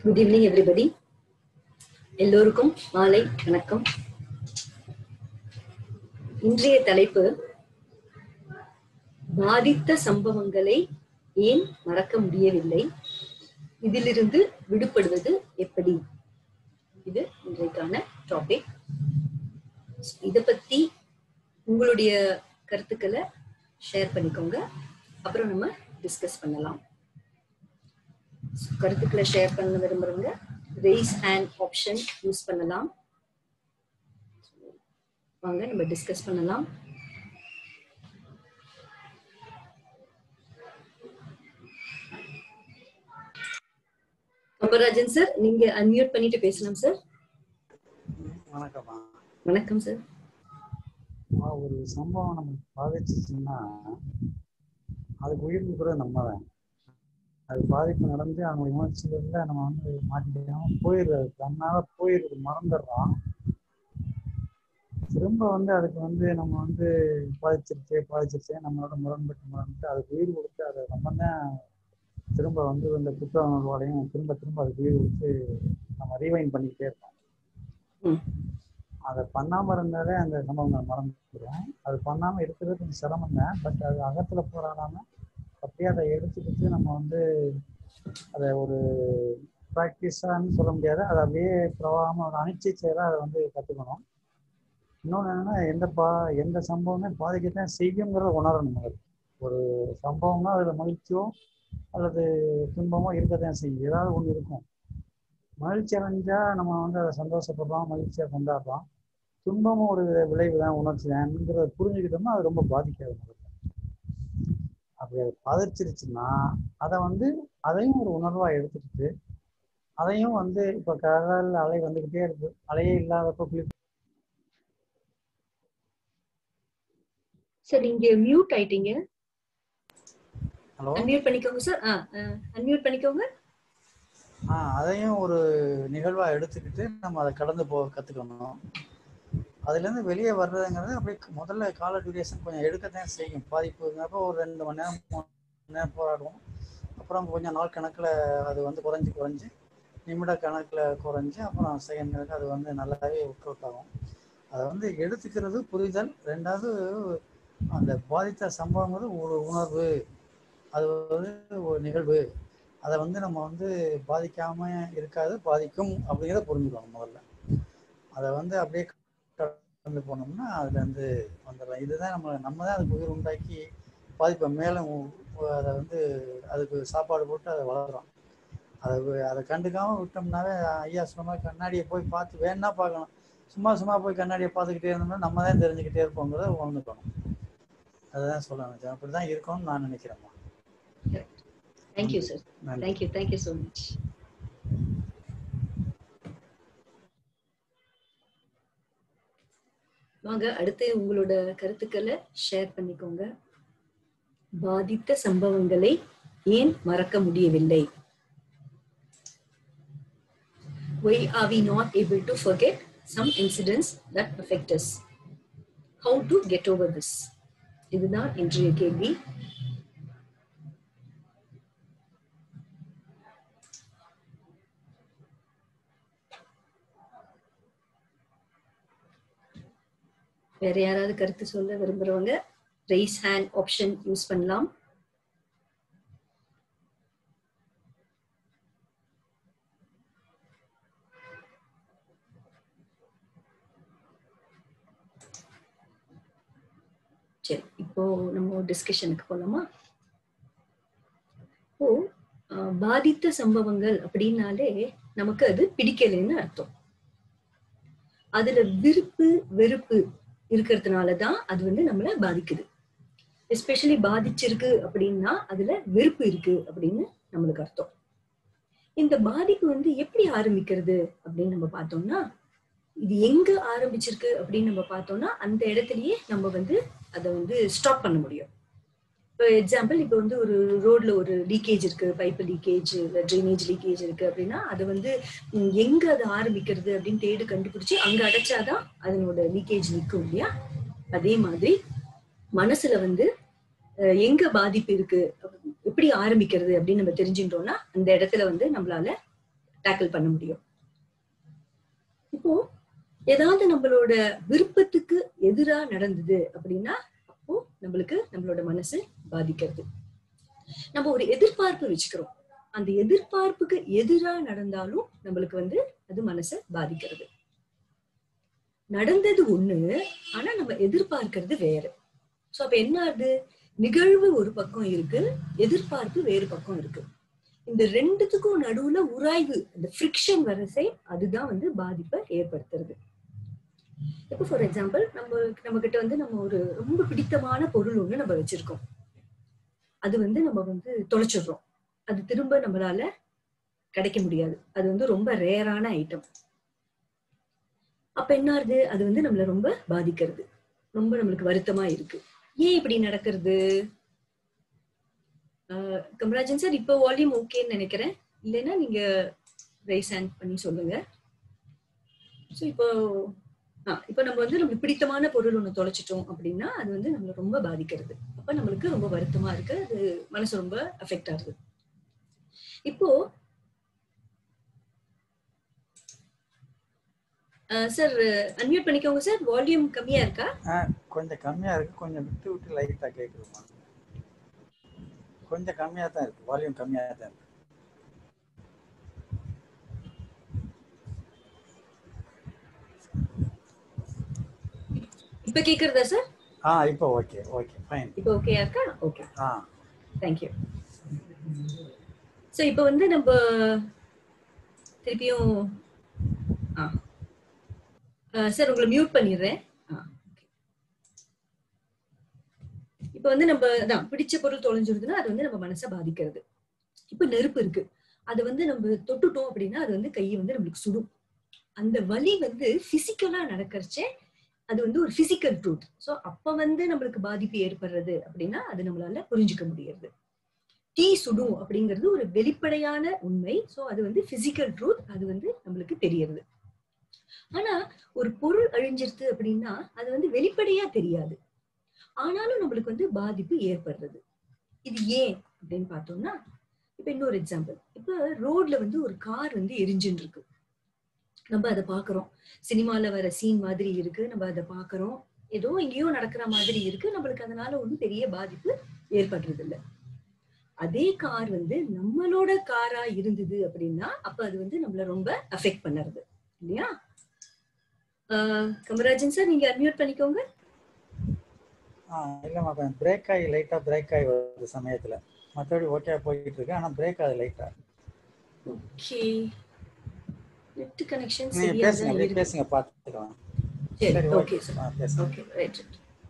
Good evening everybody எல்லோருக்கும் மாலை வணக்கம் இன்றைய தலைப்பு பாதித்த சம்பவங்களை ஏன் மறக்க முடியவில்லை இதிலிருந்து விடுபடுவது எப்படி இது இன்றைக்கான டாபிக் இத பத்தி உங்களுடைய கருத்துக்களை ஷேர் பண்ணிக்கோங்க அப்புறம் நம்ம டிஸ்கஸ் பண்ணலாம் கருத்துக்களை ஷேர் பண்ண விரும்புறவங்க ரெய்ஸ் ஹேண்ட் ஆப்ஷன் யூஸ் பண்ணலாம் வாங்க நம்ம டிஸ்கஸ் பண்ணலாம் அம்பராஜன் சார் நீங்க அன்மியூட் பண்ணிட்டு பேசலாம் சார் வணக்கம்மா வணக்கம் சார் அம்மா, ஒரு சம்பவம் நமக்கு பாதிச்சுச்சுன்னா அதுக்கு உயிர் கூட நம்ம தான் அது பாதிப்பு நடந்து அவங்க உணர்ச்சியில நம்ம வந்து மாட்டிக்காம போயிடுறது தன்னால போயிடுறது மறந்துடுறோம் திரும்ப வந்து அதுக்கு வந்து நம்ம வந்து பாதிச்சிருச்சே பாதிச்சிருச்சே நம்மளோட முரண்பட்டு முரண்பட்டு அதுக்கு உயிர் கொடுத்து அதை நம்ம தான் திரும்ப வந்து இந்த குற்ற உணர்வோடையும் திரும்ப திரும்ப அதுக்கு உயிர் கொடுத்து நம்ம ரீவைன் பண்ணிக்கிட்டே இருக்கோம் ம். அதை பண்ணாம இருந்தாலே அந்த சம்பவங்கள் மறந்துடுவோம் அது பண்ணாம இருக்கிறது கொஞ்சம் சிரமம் தான் பட் அது அகத்துல போராடாம அப்படியே அதை எடுத்துக்கிட்டு நம்ம வந்து அதை ஒரு ப்ராக்டிஸான்னு சொல்ல முடியாது அதை அப்படியே பிரவாகமா ஒரு அனிச்சை செயலாக அதை வந்து கத்துக்கணும் இன்னொன்று என்னன்னா எந்த பா எந்த சம்பவமே பாதிக்கத்தான் செய்யுங்கிறத உணரணும் முதல்ல ஒரு சம்பவம்னா அதுல மகிழ்ச்சியோ அல்லது துன்பமோ இருக்கத்தான் செய்யும் ஏதாவது ஒன்று இருக்கும் மகிழ்ச்சி அடைஞ்சா நம்ம வந்து அதை சந்தோஷப்படுறோம் மகிழ்ச்சியா கொண்டாடுறோம் துன்பமும் ஒரு விளைவு தான் உணர்ச்சி தான்ங்கிறத புரிஞ்சுக்கிட்டோம்னா அது ரொம்ப பாதிக்காது முதல்ல அப்படி அது பாதிச்சிருச்சுன்னா அதை வந்து அதையும் ஒரு உணர்வா எடுத்துக்கிட்டு அதையும் வந்து இப்ப கடல் அலை வந்துகிட்டே இருக்கு அலையே இல்லாதப்ப குளி சார் நீங்க மியூட் ஆயிட்டீங்க ஹலோ அன்மியூட் பண்ணிக்கோங்க சார் ஆ அன்மியூட் பண்ணிக்கோங்க ஆ அதையும் ஒரு நிகழ்வா எடுத்துக்கிட்டு நம்ம அதை கடந்து போக கத்துக்கணும் அதுலேருந்து வெளியே வர்றதுங்கிறது அப்படியே முதல்ல கால டியூரேஷன் கொஞ்சம் எடுக்கத்தான் செய்யும் பாதிப்புங்கிறப்ப ஒரு ரெண்டு மணி நேரம் மூணு மணி நேரம் போராடுவோம் அப்புறம் கொஞ்சம் நாள் கணக்கில் அது வந்து குறைஞ்சி குறைஞ்சி நிமிட கணக்கில் குறைஞ்சி அப்புறம் செகண்ட் கணக்கு அது வந்து நல்லாவே ஒர்க் அவுட் ஆகும் அதை வந்து எடுத்துக்கிறது புரிதல் ரெண்டாவது அந்த பாதித்த சம்பவங்கிறது ஒரு உணர்வு அது வந்து ஒரு நிகழ்வு அதை வந்து நம்ம வந்து பாதிக்காம இருக்காது பாதிக்கும் அப்படிங்கிறத புரிஞ்சுக்கணும் முதல்ல அதை வந்து அப்படியே கடந்து போனோம்னா அதுல இருந்து வந்துடலாம் இதுதான் நம்ம நம்ம தான் அதுக்கு உயிர் உண்டாக்கி பாதிப்பை மேலும் உ- அதை வந்து அதுக்கு சாப்பாடு போட்டு அதை வளர்றோம் அதை வி- அதை கண்டுக்காம விட்டோம்னாவே ஐயா சொன்ன மாதிரி கண்ணாடியை போய் பார்த்து வேணா பார்க்கணும் சும்மா சும்மா போய் கண்ணாடியை பார்த்துக்கிட்டே இருந்தோம்னா நம்ம தான் தெரிஞ்சுக்கிட்டே இருப்போங்கிறத உணர்ந்துக்கணும் அதுதான் சொல்ல நினைச்சேன் அப்படி தான் இருக்கணும்னு நான் நினைக்கிறேம்மா தேங்க்யூ சார் நன்றி தேங்க்யூ தேங்க்யூ ஸோ மச் வாங்க அடுத்து உங்களோட கருத்துக்களை ஷேர் பண்ணிக்கோங்க பாதித்த சம்பவங்களை ஏன் மறக்க முடியவில்லை why are we not able to forget some incidents that affect us how to get over this இதுதான் இன்றைய கேள்வி வேற யாராவது கருத்து சொல்ல விரும்புறவங்க ரைஸ் ஹேண்ட் ஆப்ஷன் யூஸ் பண்ணலாம் சரி இப்போ நம்ம டிஸ்கஷனுக்கு போலாமா ஓ அஹ், பாதித்த சம்பவங்கள் அப்படின்னாலே நமக்கு அது பிடிக்கலைன்னு அர்த்தம் அதுல விருப்பு வெறுப்பு இருக்கிறதுனால தான் அது வந்து நம்மள பாதிக்குது எஸ்பெஷலி பாதிச்சிருக்கு அப்படின்னா அதுல வெறுப்பு இருக்கு அப்படின்னு நம்மளுக்கு அர்த்தம் இந்த பாதிப்பு வந்து எப்படி ஆரம்பிக்கிறது அப்படின்னு நம்ம பார்த்தோம்னா இது எங்க ஆரம்பிச்சிருக்கு அப்படின்னு நம்ம பார்த்தோம்னா அந்த இடத்துலயே நம்ம வந்து அதை வந்து ஸ்டாப் பண்ண முடியும் இப்போ எக்ஸாம்பிள் இப்போ வந்து ஒரு ரோட்ல ஒரு லீக்கேஜ் இருக்கு பைப்பு லீக்கேஜ் இல்லை ட்ரைனேஜ் லீக்கேஜ் இருக்கு அப்படின்னா அது வந்து ம், எங்க அது ஆரம்பிக்கிறது அப்படின்னு தேடி கண்டுபிடிச்சு அங்க அடைச்சாதான் அதனோட லீக்கேஜ் நிற்கும் இல்லையா அதே மாதிரி மனசுல வந்து அஹ், எங்க பாதிப்பு இருக்கு எப்படி ஆரம்பிக்கிறது அப்படின்னு நம்ம தெரிஞ்சுட்டோம்னா அந்த இடத்துல வந்து நம்மளால டேக்கிள் பண்ண முடியும் இப்போ ஏதாவது நம்மளோட விருப்பத்துக்கு எதிரா நடந்தது அப்படின்னா அப்போ நம்மளுக்கு நம்மளோட மனசு பாதிக்கிறது நம்ம ஒரு எதிர்பார்ப்பு வச்சுக்கிறோம் அந்த எதிர்பார்ப்புக்கு எதிரா நடந்தாலும் நம்மளுக்கு வந்து அது மனசை பாதிக்கிறது நடந்தது ஒண்ணு ஆனா நம்ம எதிர்பார்க்கிறது வேற சோ அப்ப என்ன ஆகுது நிகழ்வு ஒரு பக்கம் இருக்கு எதிர்பார்ப்பு வேறு பக்கம் இருக்கு இந்த ரெண்டுத்துக்கும் நடுவுல உராய்வு இந்த ஃப்ரிக்ஷன் வரிசை அதுதான் வந்து பாதிப்பை ஏற்படுத்துறது இப்போ ஃபார் எக்ஸாம்பிள் நம்ம நம்ம கிட்ட வந்து நம்ம ஒரு ரொம்ப பிடித்தமான பொருள் ஒண்ணு நம்ம வச்சிருக்கோம் அது வந்து நம்ம வந்து தொலைச்சிடுறோம் அது திரும்ப நம்மளால கிடைக்க முடியாது அது வந்து ரொம்ப ரேரான ஐட்டம் அப்ப என்ன ஆகுது அது வந்து நம்மள ரொம்ப பாதிக்கிறது ரொம்ப நம்மளுக்கு வருத்தமா இருக்கு ஏன் இப்படி நடக்கிறது ஆஹ் கமராஜன் சார் இப்போ வால்யூம் ஓகேன்னு நினைக்கிறேன் இல்லைன்னா நீங்க ரைஸ் ஹேண்ட் பண்ணி சொல்லுங்க ஸோ இப்போ ஆ இப்போ நம்ம வந்து நம்மளுக்கு பிடித்தமான பொருள் ஒண்ணு தொலைச்சிட்டோம் அப்படின்னா அது வந்து நம்மள ரொம்ப பாதிக்கிறது அப்ப நம்மளுக்கு ரொம்ப வருத்தமா இருக்கு அது மனசு ரொம்ப அஃபெக்ட் ஆகுது இப்போ சார் அன்மியூட் பண்ணிக்கோங்க சார் வால்யூம் கம்மியா இருக்கா கொஞ்சம் கம்மியா இருக்கு கொஞ்சம் விட்டு விட்டு லைட்டா கேக்குதுமா கொஞ்சம் கம்மியா தான் இருக்கு வால்யூம் கம்மியா தான் இருக்கு இப்ப கேக்குறதா சார் ஆ இப்போ ஓகே ஓகே ஃபைன் இப்போ ஓகேயா இருக்கா ஓகே ஆ தேங்க்யூ ஸோ இப்போ வந்து நம்ம திருப்பியும் ஆ சார் உங்களை மியூட் பண்ணிடுறேன் ஆ இப்போ வந்து நம்ம அதான் பிடிச்ச பொருள் தொலைஞ்சிருதுன்னா அது வந்து நம்ம மனசை பாதிக்கிறது இப்போ நெருப்பு இருக்கு அது வந்து நம்ம தொட்டுட்டோம் அப்படின்னா அது வந்து கையை வந்து நம்மளுக்கு சுடும் அந்த வலி வந்து பிசிக்கலா நடக்கிறச்சே அது வந்து ஒரு பிசிக்கல் ட்ரூத் ஸோ அப்ப வந்து நம்மளுக்கு பாதிப்பு ஏற்படுறது அப்படின்னா அது நம்மளால புரிஞ்சுக்க முடியாது தீ சுடும் அப்படிங்கிறது ஒரு வெளிப்படையான உண்மை ஸோ அது வந்து பிசிக்கல் ட்ரூத் அது வந்து நம்மளுக்கு தெரியறது ஆனா ஒரு பொருள் அழிஞ்சிருது அப்படின்னா அது வந்து வெளிப்படையா தெரியாது ஆனாலும் நம்மளுக்கு வந்து பாதிப்பு ஏற்படுறது இது ஏன் அப்படின்னு பார்த்தோம்னா இப்ப இன்னொரு எக்ஸாம்பிள் இப்ப ரோட்ல வந்து ஒரு கார் வந்து எரிஞ்சுன்னு இருக்கு நம்ம அதை பாக்குறோம் சினிமால வர சீன் மாதிரி இருக்கு நம்ம அதை பாக்குறோம் ஏதோ எங்கேயோ நடக்கிற மாதிரி இருக்கு நம்மளுக்கு அதனால ஒன்றும் பெரிய பாதிப்பு ஏற்படுறது இல்ல அதே கார் வந்து நம்மளோட காரா இருந்தது அப்படின்னா அப்ப அது வந்து நம்மள ரொம்ப அஃபெக்ட் பண்ணுறது இல்லையா கமராஜன் சார் நீங்க அன்மியூட் பண்ணிக்கோங்க ஆ இல்லைம்மா கொஞ்சம் பிரேக் ஆகி லைட்டாக பிரேக் ஆகி வருது சமயத்தில் மற்றபடி ஓகே போயிட்டு இருக்கு ஆனால் பிரேக் ஆகுது லைட்டாக ஓகே நெட் கனெக்ஷன் நீங்க சரியா பேசுங்க தான் அப்படியே இருக்கு பேசுங்க பார்த்துக்கலாம் சரி சரி ஓகே சார் ஆ பேசுங்க ஓகே ரைட்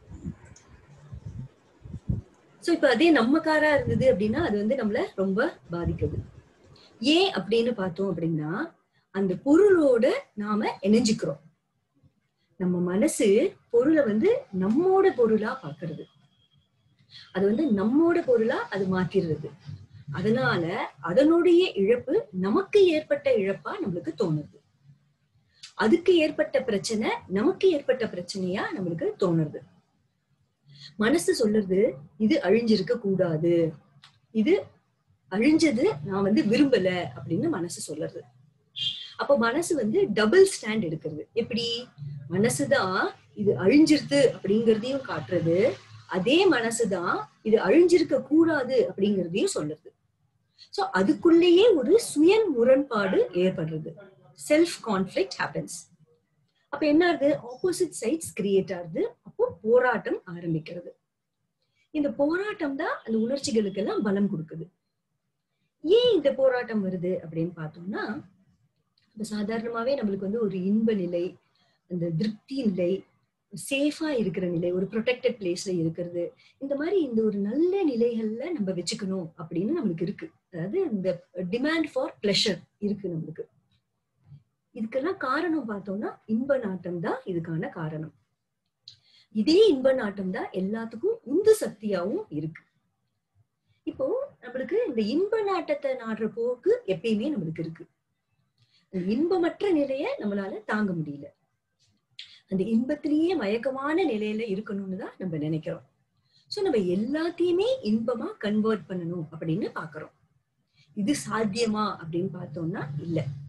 சோ இப்போ அதே நம்ம காரா இருந்தது அப்படின்னா அது வந்து நம்மள ரொம்ப பாதிக்குது ஏன் அப்படின்னு பார்த்தோம் அப்படின்னா அந்த பொருளோட நாம இணைஞ்சுக்கிறோம் நம்ம மனசு பொருளை வந்து நம்மோட பொருளா பாக்குறது அது வந்து நம்மோட பொருளா அது மாத்திடுறது அதனால அதனுடைய இழப்பு நமக்கு ஏற்பட்ட இழப்பா நம்மளுக்கு தோணுது அதுக்கு ஏற்பட்ட பிரச்சனை நமக்கு ஏற்பட்ட பிரச்சனையா நம்மளுக்கு தோணுது மனசு சொல்லுறது இது அழிஞ்சிருக்க கூடாது இது அழிஞ்சது நான் வந்து விரும்பல அப்படின்னு மனசு சொல்லுறது அப்ப மனசு வந்து டபுள் ஸ்டாண்ட் எடுக்கிறது எப்படி மனசுதான் இது அழிஞ்சிருது அப்படிங்கறதையும் காட்டுறது அதே மனசுதான் இது அழிஞ்சிருக்க கூடாது அப்படிங்கறதையும் சொல்லுது சோ அதுக்குள்ளேயே ஒரு சுய முரண்பாடு ஏற்படுறது செல்ஃப் கான்ஃபிளிக்ட் ஹேப்பன்ஸ் அப்ப என்ன ஆகுது ஆப்போசிட் சைட்ஸ் கிரியேட் ஆகுது அப்போ போராட்டம் ஆரம்பிக்கிறது இந்த போராட்டம் தான் அந்த உணர்ச்சிகளுக்கு எல்லாம் பலம் கொடுக்குது ஏன் இந்த போராட்டம் வருது அப்படின்னு பார்த்தோம்னா இப்ப சாதாரணமாவே நம்மளுக்கு வந்து ஒரு இன்ப நிலை அந்த திருப்தி நிலை சேஃபா இருக்கிற நிலை ஒரு ப்ரொடெக்டட் பிளேஸ்ல இருக்கிறது இந்த மாதிரி இந்த ஒரு நல்ல நிலைகள்ல நம்ம வச்சுக்கணும் அப்படின்னு நம்மளுக்கு இருக்கு அதாவது இந்த டிமாண்ட் ஃபார் பிளஷர் இருக்கு நம்மளுக்கு இதுக்கெல்லாம் காரணம் பார்த்தோம்னா இன்ப நாட்டம் தான் இதுக்கான காரணம் இதே இன்ப நாட்டம் தான் எல்லாத்துக்கும் உந்து சக்தியாவும் இருக்கு இப்போ நம்மளுக்கு இந்த இன்ப நாட்டத்தை நாடுற போக்கு எப்பயுமே நம்மளுக்கு இருக்கு அந்த இன்பமற்ற நிலைய நம்மளால தாங்க முடியல அந்த இன்பத்திலேயே மயக்கமான நிலையில இருக்கணும்னு தான் நம்ம நினைக்கிறோம் சோ நம்ம எல்லாத்தையுமே இன்பமா கன்வெர்ட் பண்ணணும் அப்படின்னு பாக்குறோம் இது சாத்தியமா அப்படின்னு பார்த்தோம்னா இல்ல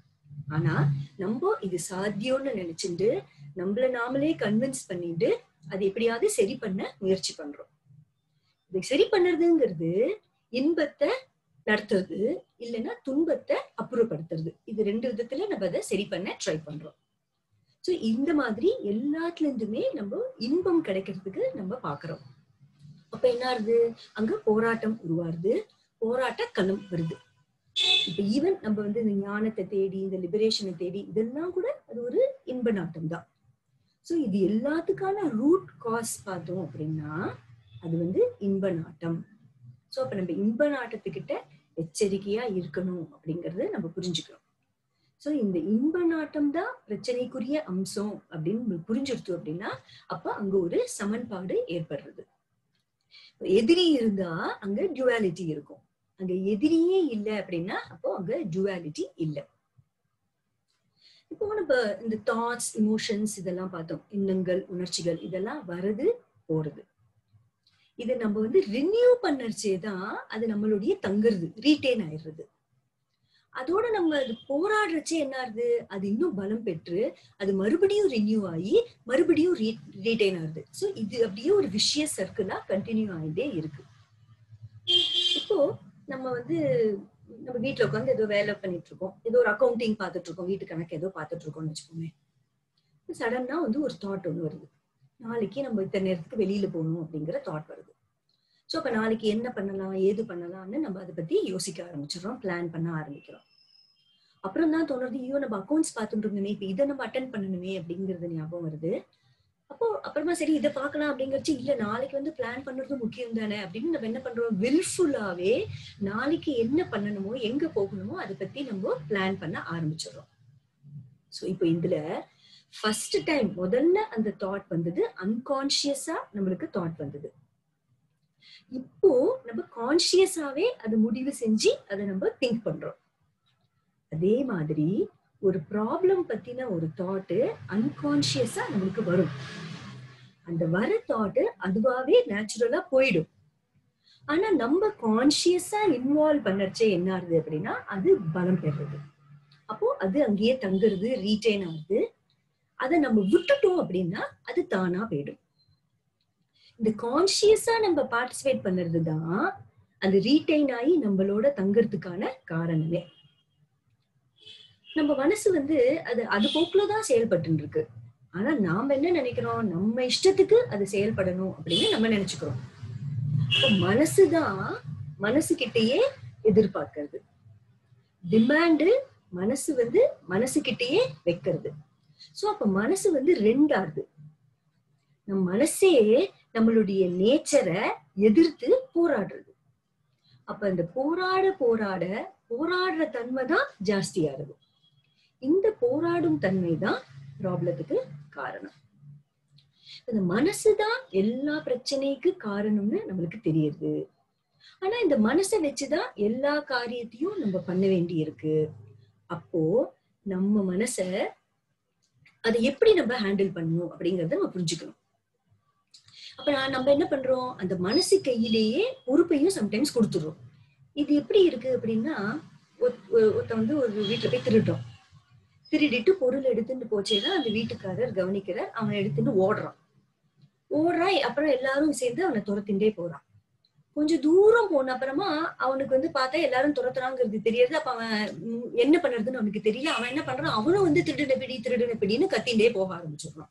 ஆனா நம்ம இது சாத்தியம்னு நினைச்சுட்டு நம்மள நாமளே கன்வின்ஸ் பண்ணிட்டு அது எப்படியாவது சரி பண்ண முயற்சி பண்றோம் இது சரி பண்ணுறதுங்கிறது இன்பத்தை நடத்துறது இல்லைன்னா துன்பத்தை அப்புறப்படுத்துறது இது ரெண்டு விதத்துல நம்ம அதை சரி பண்ண ட்ரை பண்றோம் சோ இந்த மாதிரி எல்லாத்துல இருந்துமே நம்ம இன்பம் கிடைக்கிறதுக்கு நம்ம பாக்குறோம் அப்ப என்ன ஆகுது அங்க போராட்டம் உருவாருது போராட்ட களம் வருது இப்ப ஈவன் நம்ம வந்து இந்த ஞானத்தை தேடி இந்த லிபரேஷனை தேடி இதெல்லாம் கூட அது ஒரு இன்ப நாட்டம் தான் சோ இது எல்லாத்துக்கான ரூட் காஸ் பார்த்தோம் அப்படின்னா அது வந்து இன்ப நாட்டம் சோ அப்ப நம்ம இன்ப நாட்டத்துக்கிட்ட எச்சரிக்கையா இருக்கணும் அப்படிங்கறத நம்ம புரிஞ்சுக்கிறோம் சோ இந்த இன்ப நாட்டம் தான் பிரச்சனைக்குரிய அம்சம் அப்படின்னு நம்மளுக்கு புரிஞ்சிருத்து அப்படின்னா அப்ப அங்க ஒரு சமன்பாடு ஏற்படுறது எதிரி இருந்தா அங்க டுவாலிட்டி இருக்கும் அங்க எதிரியே இல்லை அப்படின்னா அப்போ அங்க டுவாலிட்டி இல்லை இப்போ நம்ம இந்த தாட்ஸ் இமோஷன்ஸ் இதெல்லாம் பார்த்தோம் எண்ணங்கள் உணர்ச்சிகள் இதெல்லாம் வருது போறது இது நம்ம வந்து ரினியூ பண்ணர்ச்சே தான் அது நம்மளுடைய தங்குறது ரீட்டைன் ஆயிடுறது அதோட நம்ம அது போராடுறச்சே என்ன ஆகுது அது இன்னும் பலம் பெற்று அது மறுபடியும் ரினியூ ஆகி மறுபடியும் ரீட்டைன் ஆகுது ஸோ இது அப்படியே ஒரு விஷய சர்க்கிளா கண்டினியூ ஆகிட்டே இருக்கு இப்போ நம்ம வந்து நம்ம வீட்டுல உட்காந்து ஏதோ வேலை பண்ணிட்டு இருக்கோம் ஏதோ ஒரு அக்கௌண்டிங் பார்த்துட்டு இருக்கோம் வீட்டு கணக்கு ஏதோ பார்த்துட்டு இருக்கோம்னு வச்சுக்கோங்க சடனா வந்து ஒரு தாட் ஒன்று வருது நாளைக்கு நம்ம இத்தனை நேரத்துக்கு வெளியில போகணும் அப்படிங்கிற தாட் வருது ஸோ அப்ப நாளைக்கு என்ன பண்ணலாம் ஏது பண்ணலாம்னு நம்ம அதை பத்தி யோசிக்க ஆரம்பிச்சிடறோம் பிளான் பண்ண ஆரம்பிக்கிறோம் அப்புறம் தான் தோணுறது ஐயோ நம்ம அக்கௌண்ட்ஸ் பார்த்துட்டு இருந்தோமே இப்ப இதை நம்ம அட்டன் பண்ணணுமே அப்படிங்கிறது ஞாபகம் வருது அப்போ அப்புறமா சரி இதை பார்க்கலாம் அப்படிங்கிறச்சு இல்ல நாளைக்கு வந்து பிளான் பண்றது முக்கியம் தானே அப்படின்னு நம்ம என்ன பண்றோம் வில்ஃபுல்லாவே நாளைக்கு என்ன பண்ணணுமோ எங்க போகணுமோ அதை பத்தி நம்ம பிளான் பண்ண ஆரம்பிச்சிடுறோம் ஸோ இப்போ இதுல ஃபர்ஸ்ட் டைம் முதல்ல அந்த தாட் வந்தது அன்கான்சியஸா நம்மளுக்கு தாட் வந்தது இப்போ நம்ம கான்சியஸாவே அது முடிவு செஞ்சு அதை நம்ம திங்க் பண்றோம் அதே மாதிரி ஒரு ப்ராப்ளம் பத்தின ஒரு தாட்டு அன்கான்சியஸா நம்மளுக்கு வரும் அந்த வர தாட்டு அதுவாவே நேச்சுரலா போயிடும் ஆனா நம்ம கான்சியஸா இன்வால்வ் பண்ணச்சே என்ன ஆகுது அப்படின்னா அது பலம் பெறுறது அப்போ அது அங்கேயே தங்குறது ரீட்டைன் ஆகுது அதை நம்ம விட்டுட்டோம் அப்படின்னா அது தானா போயிடும் இந்த கான்சியஸா நம்ம பார்ட்டிசிபேட் பண்ணுறது தான் அது ரீட்டைன் ஆகி நம்மளோட தங்கறதுக்கான காரணமே நம்ம மனசு வந்து அது அது போக்குலதான் செயல்பட்டு இருக்கு ஆனா நாம என்ன நினைக்கிறோம் நம்ம இஷ்டத்துக்கு அது செயல்படணும் அப்படின்னு நம்ம நினைச்சுக்கிறோம் மனசுதான் மனசு கிட்டயே எதிர்பார்க்கறது டிமாண்டு மனசு வந்து மனசு கிட்டயே வைக்கிறது சோ அப்ப மனசு வந்து ரெண்டாகுது நம் மனசே நம்மளுடைய நேச்சரை எதிர்த்து போராடுறது அப்ப இந்த போராட போராட போராடுற தன்மை தான் ஜாஸ்தியாகுது இந்த போராடும் தன்மை தான் ப்ராப்ளத்துக்கு காரணம் இந்த மனசுதான் எல்லா பிரச்சனைக்கு காரணம்னு நம்மளுக்கு தெரியுது ஆனா இந்த மனசை வச்சுதான் எல்லா காரியத்தையும் நம்ம பண்ண வேண்டி இருக்கு அப்போ நம்ம மனச அதை எப்படி நம்ம ஹேண்டில் பண்ணணும் அப்படிங்கறத நம்ம புரிஞ்சுக்கணும் அப்ப நான் நம்ம என்ன பண்றோம் அந்த மனசு கையிலேயே பொறுப்பையும் சம்டைம்ஸ் கொடுத்துடுறோம் இது எப்படி இருக்கு அப்படின்னா ஒருத்த வந்து ஒரு வீட்டுல போய் திருட்டோம் திருடிட்டு பொருள் எடுத்துட்டு போச்சேதான் அந்த வீட்டுக்காரர் கவனிக்கிறார் அவனை எடுத்துட்டு ஓடுறான் ஓடுறான் அப்புறம் எல்லாரும் சேர்ந்து அவனை துரத்திண்டே போறான் கொஞ்சம் தூரம் போன அப்புறமா அவனுக்கு வந்து பார்த்தா எல்லாரும் துரத்துறாங்கிறது தெரியாது அப்ப அவன் என்ன பண்றதுன்னு அவனுக்கு தெரியல அவன் என்ன பண்றான் அவனும் வந்து திருடுன பிடி திருடுன பிடின்னு கத்திண்டே போக ஆரம்பிச்சிடுறான்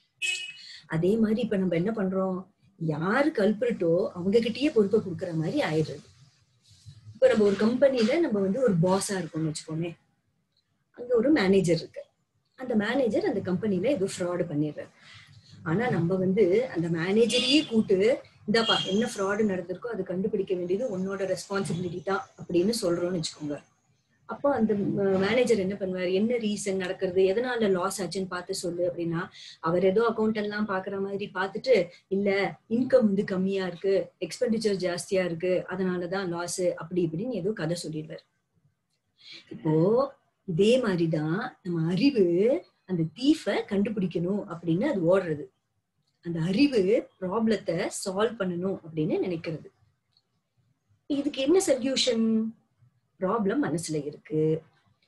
அதே மாதிரி இப்ப நம்ம என்ன பண்றோம் யாரு கல்பிரிட்டோ அவங்க கிட்டயே பொறுப்பை கொடுக்குற மாதிரி ஆயிடுறது இப்ப நம்ம ஒரு கம்பெனில நம்ம வந்து ஒரு பாஸா இருக்கோம்னு வச்சுக்கோமே அங்க ஒரு மேனேஜர் இருக்கு அந்த மேனேஜர் அந்த கம்பெனில ஏதோ ஃப்ராடு பண்ணிடுறாரு ஆனா நம்ம வந்து அந்த மேனேஜரையே கூட்டு இந்தாப்பா என்ன ஃப்ராடு நடந்திருக்கோ அது கண்டுபிடிக்க வேண்டியது உன்னோட ரெஸ்பான்சிபிலிட்டி தான் அப்படின்னு சொல்றோம்னு வச்சுக்கோங்க அப்போ அந்த மேனேஜர் என்ன பண்ணுவார் என்ன ரீசன் நடக்கிறது எதனால லாஸ் ஆச்சுன்னு பார்த்து சொல்லு அப்படின்னா அவர் ஏதோ அக்கௌண்ட் எல்லாம் பாக்குற மாதிரி பார்த்துட்டு இல்ல இன்கம் வந்து கம்மியா இருக்கு எக்ஸ்பெண்டிச்சர் ஜாஸ்தியா இருக்கு அதனாலதான் லாஸ் அப்படி இப்படின்னு ஏதோ கதை சொல்லிடுவார் இப்போ இதே மாதிரிதான் நம்ம அறிவு அந்த தீஃப கண்டுபிடிக்கணும் அப்படின்னு அது ஓடுறது அந்த அறிவு ப்ராப்ளத்தை சால்வ் பண்ணணும் அப்படின்னு நினைக்கிறது இதுக்கு என்ன சொல்யூஷன் ப்ராப்ளம் மனசுல இருக்கு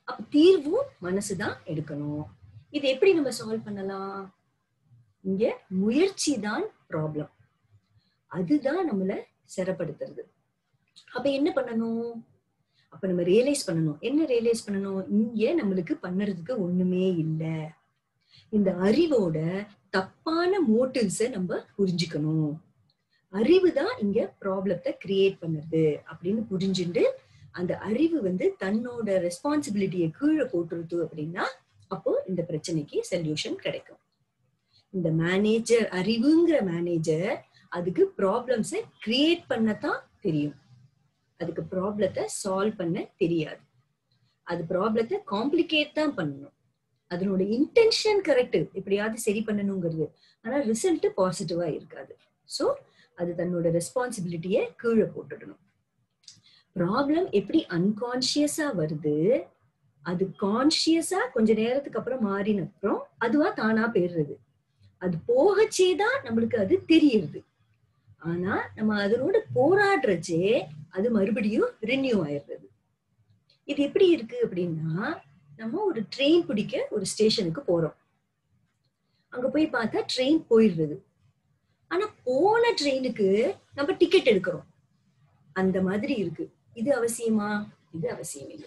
அப்ப தீர்வும் மனசுதான் எடுக்கணும் இது எப்படி நம்ம சால்வ் பண்ணலாம் இங்க முயற்சி தான் ப்ராப்ளம் அதுதான் நம்மள சிறப்படுத்துறது அப்ப என்ன பண்ணணும் அப்ப நம்ம ரியலைஸ் பண்ணணும் என்ன ரியலைஸ் பண்ணணும் இங்க நம்மளுக்கு பண்ணுறதுக்கு ஒண்ணுமே இல்ல இந்த அறிவோட தப்பான மோட்டிவ்ஸ நம்ம புரிஞ்சுக்கணும் அறிவு தான் இங்க ப்ராப்ளத்தை கிரியேட் பண்ணுது அப்படின்னு புரிஞ்சுட்டு அந்த அறிவு வந்து தன்னோட ரெஸ்பான்சிபிலிட்டியை கீழே போட்டுருது அப்படின்னா அப்போ இந்த பிரச்சனைக்கு சொல்யூஷன் கிடைக்கும் இந்த மேனேஜர் அறிவுங்கிற மேனேஜர் அதுக்கு ப்ராப்ளம்ஸை கிரியேட் பண்ணத்தான் தெரியும் அதுக்கு ப்ராப்ளத்தை சால்வ் பண்ண தெரியாது அது ப்ராப்ளத்தை காம்ப்ளிகேட் தான் பண்ணணும் அதனோட இன்டென்ஷன் கரெக்ட் எப்படியாவது சரி பண்ணணுங்கிறது ஆனா ரிசல்ட் பாசிட்டிவா இருக்காது ஸோ அது தன்னோட ரெஸ்பான்சிபிலிட்டியை கீழே போட்டுடணும் ப்ராப்ளம் எப்படி அன்கான்சியஸா வருது அது கான்சியஸா கொஞ்ச நேரத்துக்கு அப்புறம் மாறின அப்புறம் அதுவா தானா போயிடுறது அது போகச்சே தான் நம்மளுக்கு அது தெரியுது ஆனா நம்ம அதனோட போராடுறச்சே அது மறுபடியும் ரினியூ ஆயிடுறது இது எப்படி இருக்கு அப்படின்னா நம்ம ஒரு ட்ரெயின் பிடிக்க ஒரு ஸ்டேஷனுக்கு போறோம் அங்க போய் பார்த்தா ட்ரெயின் போயிடுறது ஆனா போன ட்ரெயினுக்கு நம்ம டிக்கெட் எடுக்கிறோம் அந்த மாதிரி இருக்கு இது அவசியமா இது அவசியம் இல்லை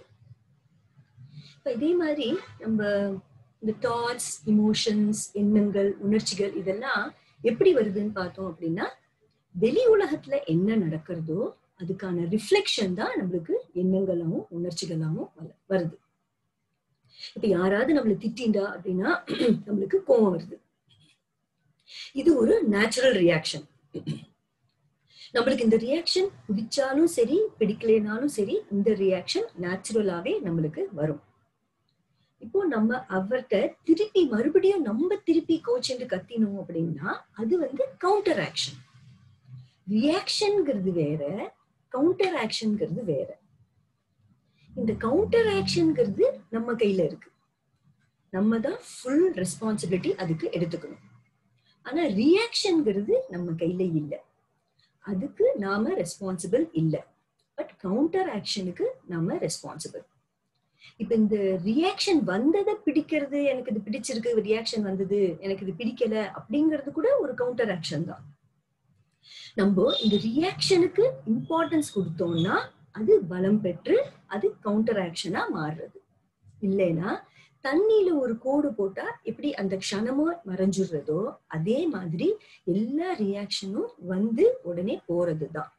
இப்ப இதே மாதிரி நம்ம இந்த தாட்ஸ் இமோஷன்ஸ் எண்ணங்கள் உணர்ச்சிகள் இதெல்லாம் எப்படி வருதுன்னு பார்த்தோம் அப்படின்னா வெளி உலகத்துல என்ன நடக்கிறதோ அதுக்கான ரிஃப்ளெக்ஷன் தான் நம்மளுக்கு எண்ணங்களாவும் உணர்ச்சிகளாவும் வருது இப்ப யாராவது நம்மளை திட்டிண்டா அப்படின்னா நம்மளுக்கு கோவம் வருது இது ஒரு நேச்சுரல் ரியாக்ஷன் நம்மளுக்கு இந்த ரியாக்ஷன் பிடிச்சாலும் சரி பிடிக்கலைனாலும் சரி இந்த ரியாக்ஷன் நேச்சுரலாவே நம்மளுக்கு வரும் இப்போ நம்ம அவர்கிட்ட திருப்பி மறுபடியும் நம்ம திருப்பி கோச்சுட்டு கத்தினோம் அப்படின்னா அது வந்து கவுண்டர் ஆக்ஷன் ரியாக்ஷன்ங்கிறது வேற கவுண்டர் ஆக்ஷன்ங்கிறது வேற இந்த கவுண்டர் ஆக்ஷன்ங்கிறது நம்ம கையில இருக்கு நம்ம தான் ஃபுல் ரெஸ்பான்சிபிலிட்டி அதுக்கு எடுத்துக்கணும் ஆனா ரியாக்ஷன்ங்கிறது நம்ம கையில இல்ல அதுக்கு நாம ரெஸ்பான்சிபிள் இல்ல பட் கவுண்டர் ஆக்ஷனுக்கு நாம ரெஸ்பான்சிபிள் இப்ப இந்த ரியாக்ஷன் வந்ததை பிடிக்கிறது எனக்கு இது பிடிச்சிருக்கு ரியாக்ஷன் வந்தது எனக்கு இது பிடிக்கல அப்படிங்கிறது கூட ஒரு கவுண்டர் ஆக்ஷன் தான் நம்ம இந்த ரியாக்ஷனுக்கு இம்பார்ட்டன்ஸ் கொடுத்தோம்னா அது பலம் பெற்று அது கவுண்டர் ஆக்ஷனா மாறுறது இல்லைன்னா தண்ணியில ஒரு கோடு போட்டா எப்படி அந்த க்ஷணமும் மறைஞ்சிடுறதோ அதே மாதிரி எல்லா ரியாக்ஷனும் வந்து உடனே போறதுதான்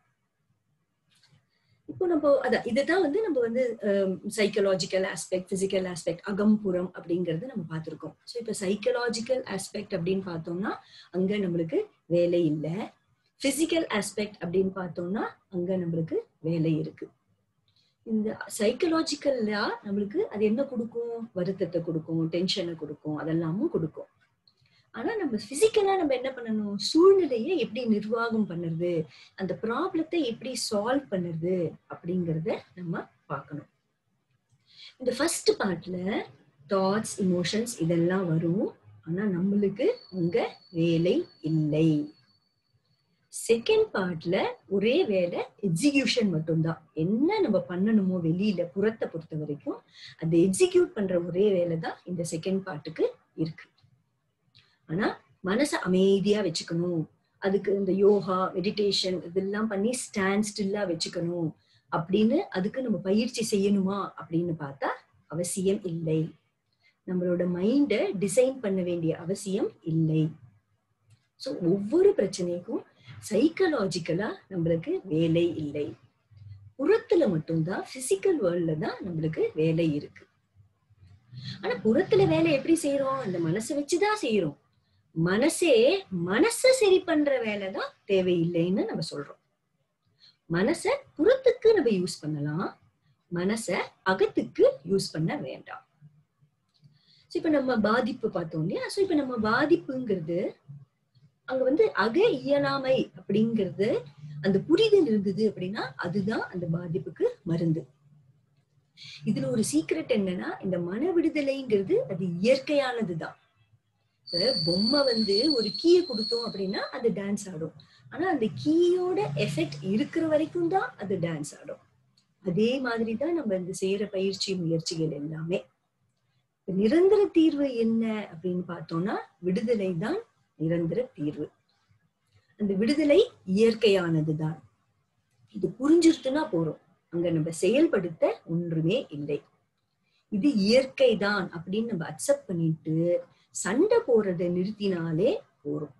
இப்போ நம்ம அதான் இதுதான் வந்து நம்ம வந்து சைக்கலாஜிக்கல் ஆஸ்பெக்ட் பிசிக்கல் ஆஸ்பெக்ட் அகம்புறம் அப்படிங்கறது நம்ம பார்த்திருக்கோம் ஸோ இப்போ சைக்கலாஜிக்கல் ஆஸ்பெக்ட் அப்படின்னு பார்த்தோம்னா அங்க நம்மளுக்கு வேலை இல்லை பிசிக்கல் ஆஸ்பெக்ட் அப்படின்னு பார்த்தோம்னா அங்க நம்மளுக்கு வேலை இருக்கு இந்த சைக்கலாஜிக்கல்லா நம்மளுக்கு அது என்ன கொடுக்கும் வருத்தத்தை கொடுக்கும் டென்ஷனை கொடுக்கும் அதெல்லாமும் கொடுக்கும் ஆனா நம்ம பிசிக்கலா நம்ம என்ன பண்ணணும் சூழ்நிலையை எப்படி நிர்வாகம் பண்ணுறது அந்த ப்ராப்ளத்தை எப்படி சால்வ் பண்ணுறது அப்படிங்கிறத நம்ம பார்க்கணும் இந்த ஃபர்ஸ்ட் பார்ட்ல தாட்ஸ் இமோஷன்ஸ் இதெல்லாம் வரும் ஆனா நம்மளுக்கு அங்க வேலை இல்லை செகண்ட் பார்ட்ல ஒரே வேலை எக்ஸிகியூஷன் மட்டும்தான் என்ன நம்ம பண்ணணுமோ வெளியில புறத்தை பொறுத்த வரைக்கும் அதை எக்ஸிக்யூட் பண்ற ஒரே வேலை தான் இந்த செகண்ட் பார்ட்டுக்கு இருக்கு ஆனா மனசை அமைதியா வச்சுக்கணும் அதுக்கு இந்த யோகா மெடிடேஷன் இதெல்லாம் பண்ணி ஸ்டாண்ட் ஸ்டில்லா வச்சுக்கணும் அப்படின்னு அதுக்கு நம்ம பயிற்சி செய்யணுமா அப்படின்னு பார்த்தா அவசியம் இல்லை நம்மளோட மைண்டை டிசைன் பண்ண வேண்டிய அவசியம் இல்லை ஸோ ஒவ்வொரு பிரச்சனைக்கும் சைக்கலாஜிக்கலா நம்மளுக்கு வேலை இல்லை புறத்துல மட்டும்தான் பிசிக்கல் வேர்ல்ட்ல தான் நம்மளுக்கு வேலை இருக்கு ஆனா புறத்துல வேலை எப்படி செய்யறோம் அந்த மனசை வச்சுதான் செய்யறோம் மனசே மனச சரி பண்ற வேலை தான் தேவையில்லைன்னு நம்ம சொல்றோம் மனச புறத்துக்கு நம்ம யூஸ் பண்ணலாம் மனச அகத்துக்கு யூஸ் பண்ண வேண்டாம் இப்ப நம்ம பாதிப்பு பார்த்தோம் இல்லையா சோ இப்ப நம்ம பாதிப்புங்கிறது அங்க வந்து அக இயலாமை அப்படிங்கிறது அந்த புரிதல் இருந்தது அப்படின்னா அதுதான் அந்த பாதிப்புக்கு மருந்து இதுல ஒரு சீக்ரெட் என்னன்னா இந்த மன விடுதலைங்கிறது அது இயற்கையானதுதான் பொம்மை வந்து ஒரு கீயை கொடுத்தோம் அப்படின்னா அது டான்ஸ் ஆடும் ஆனா அந்த கீயோட எஃபெக்ட் இருக்கிற வரைக்கும் தான் அது டான்ஸ் ஆடும் அதே மாதிரிதான் நம்ம இந்த செய்யற பயிற்சி முயற்சிகள் எல்லாமே இப்ப நிரந்தர தீர்வு என்ன அப்படின்னு பார்த்தோம்னா விடுதலை தான் நிரந்தர தீர்வு அந்த விடுதலை இயற்கையானதுதான் இது புரிஞ்சிருச்சுன்னா போறோம் அங்க நம்ம செயல்படுத்த ஒன்றுமே இல்லை இது இயற்கை தான் அப்படின்னு நம்ம அக்செப்ட் பண்ணிட்டு சண்டை போறதை நிறுத்தினாலே போறோம்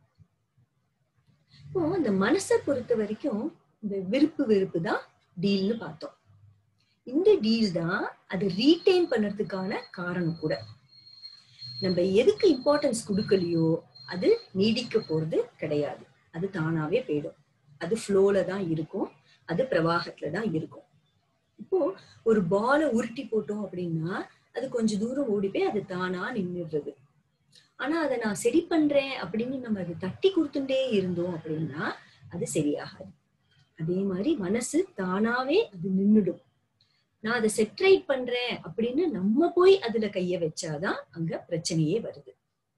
இப்போ இந்த மனசை பொறுத்த வரைக்கும் இந்த விருப்பு வெறுப்பு தான் டீல்னு பார்த்தோம் இந்த டீல் தான் அதை ரீட்டைன் பண்றதுக்கான காரணம் கூட நம்ம எதுக்கு இம்பார்ட்டன்ஸ் கொடுக்கலையோ அது நீடிக்க போறது கிடையாது அது தானாவே போயிடும் அது ஃப்ளோல தான் இருக்கும் அது பிரவாகத்துல தான் இருக்கும் இப்போ ஒரு பாலை உருட்டி போட்டோம் அப்படின்னா அது கொஞ்ச தூரம் ஓடி போய் அது தானா நின்றுடுறது ஆனா அதை நான் சரி பண்றேன் அப்படின்னு நம்ம அதை தட்டி கொடுத்துட்டே இருந்தோம் அப்படின்னா அது சரியாகாது அதே மாதிரி மனசு தானாவே அது நின்னுடும் நான் அதை செட்ரைட் பண்றேன் அப்படின்னு நம்ம போய் அதுல கைய வச்சாதான் அங்க பிரச்சனையே வருது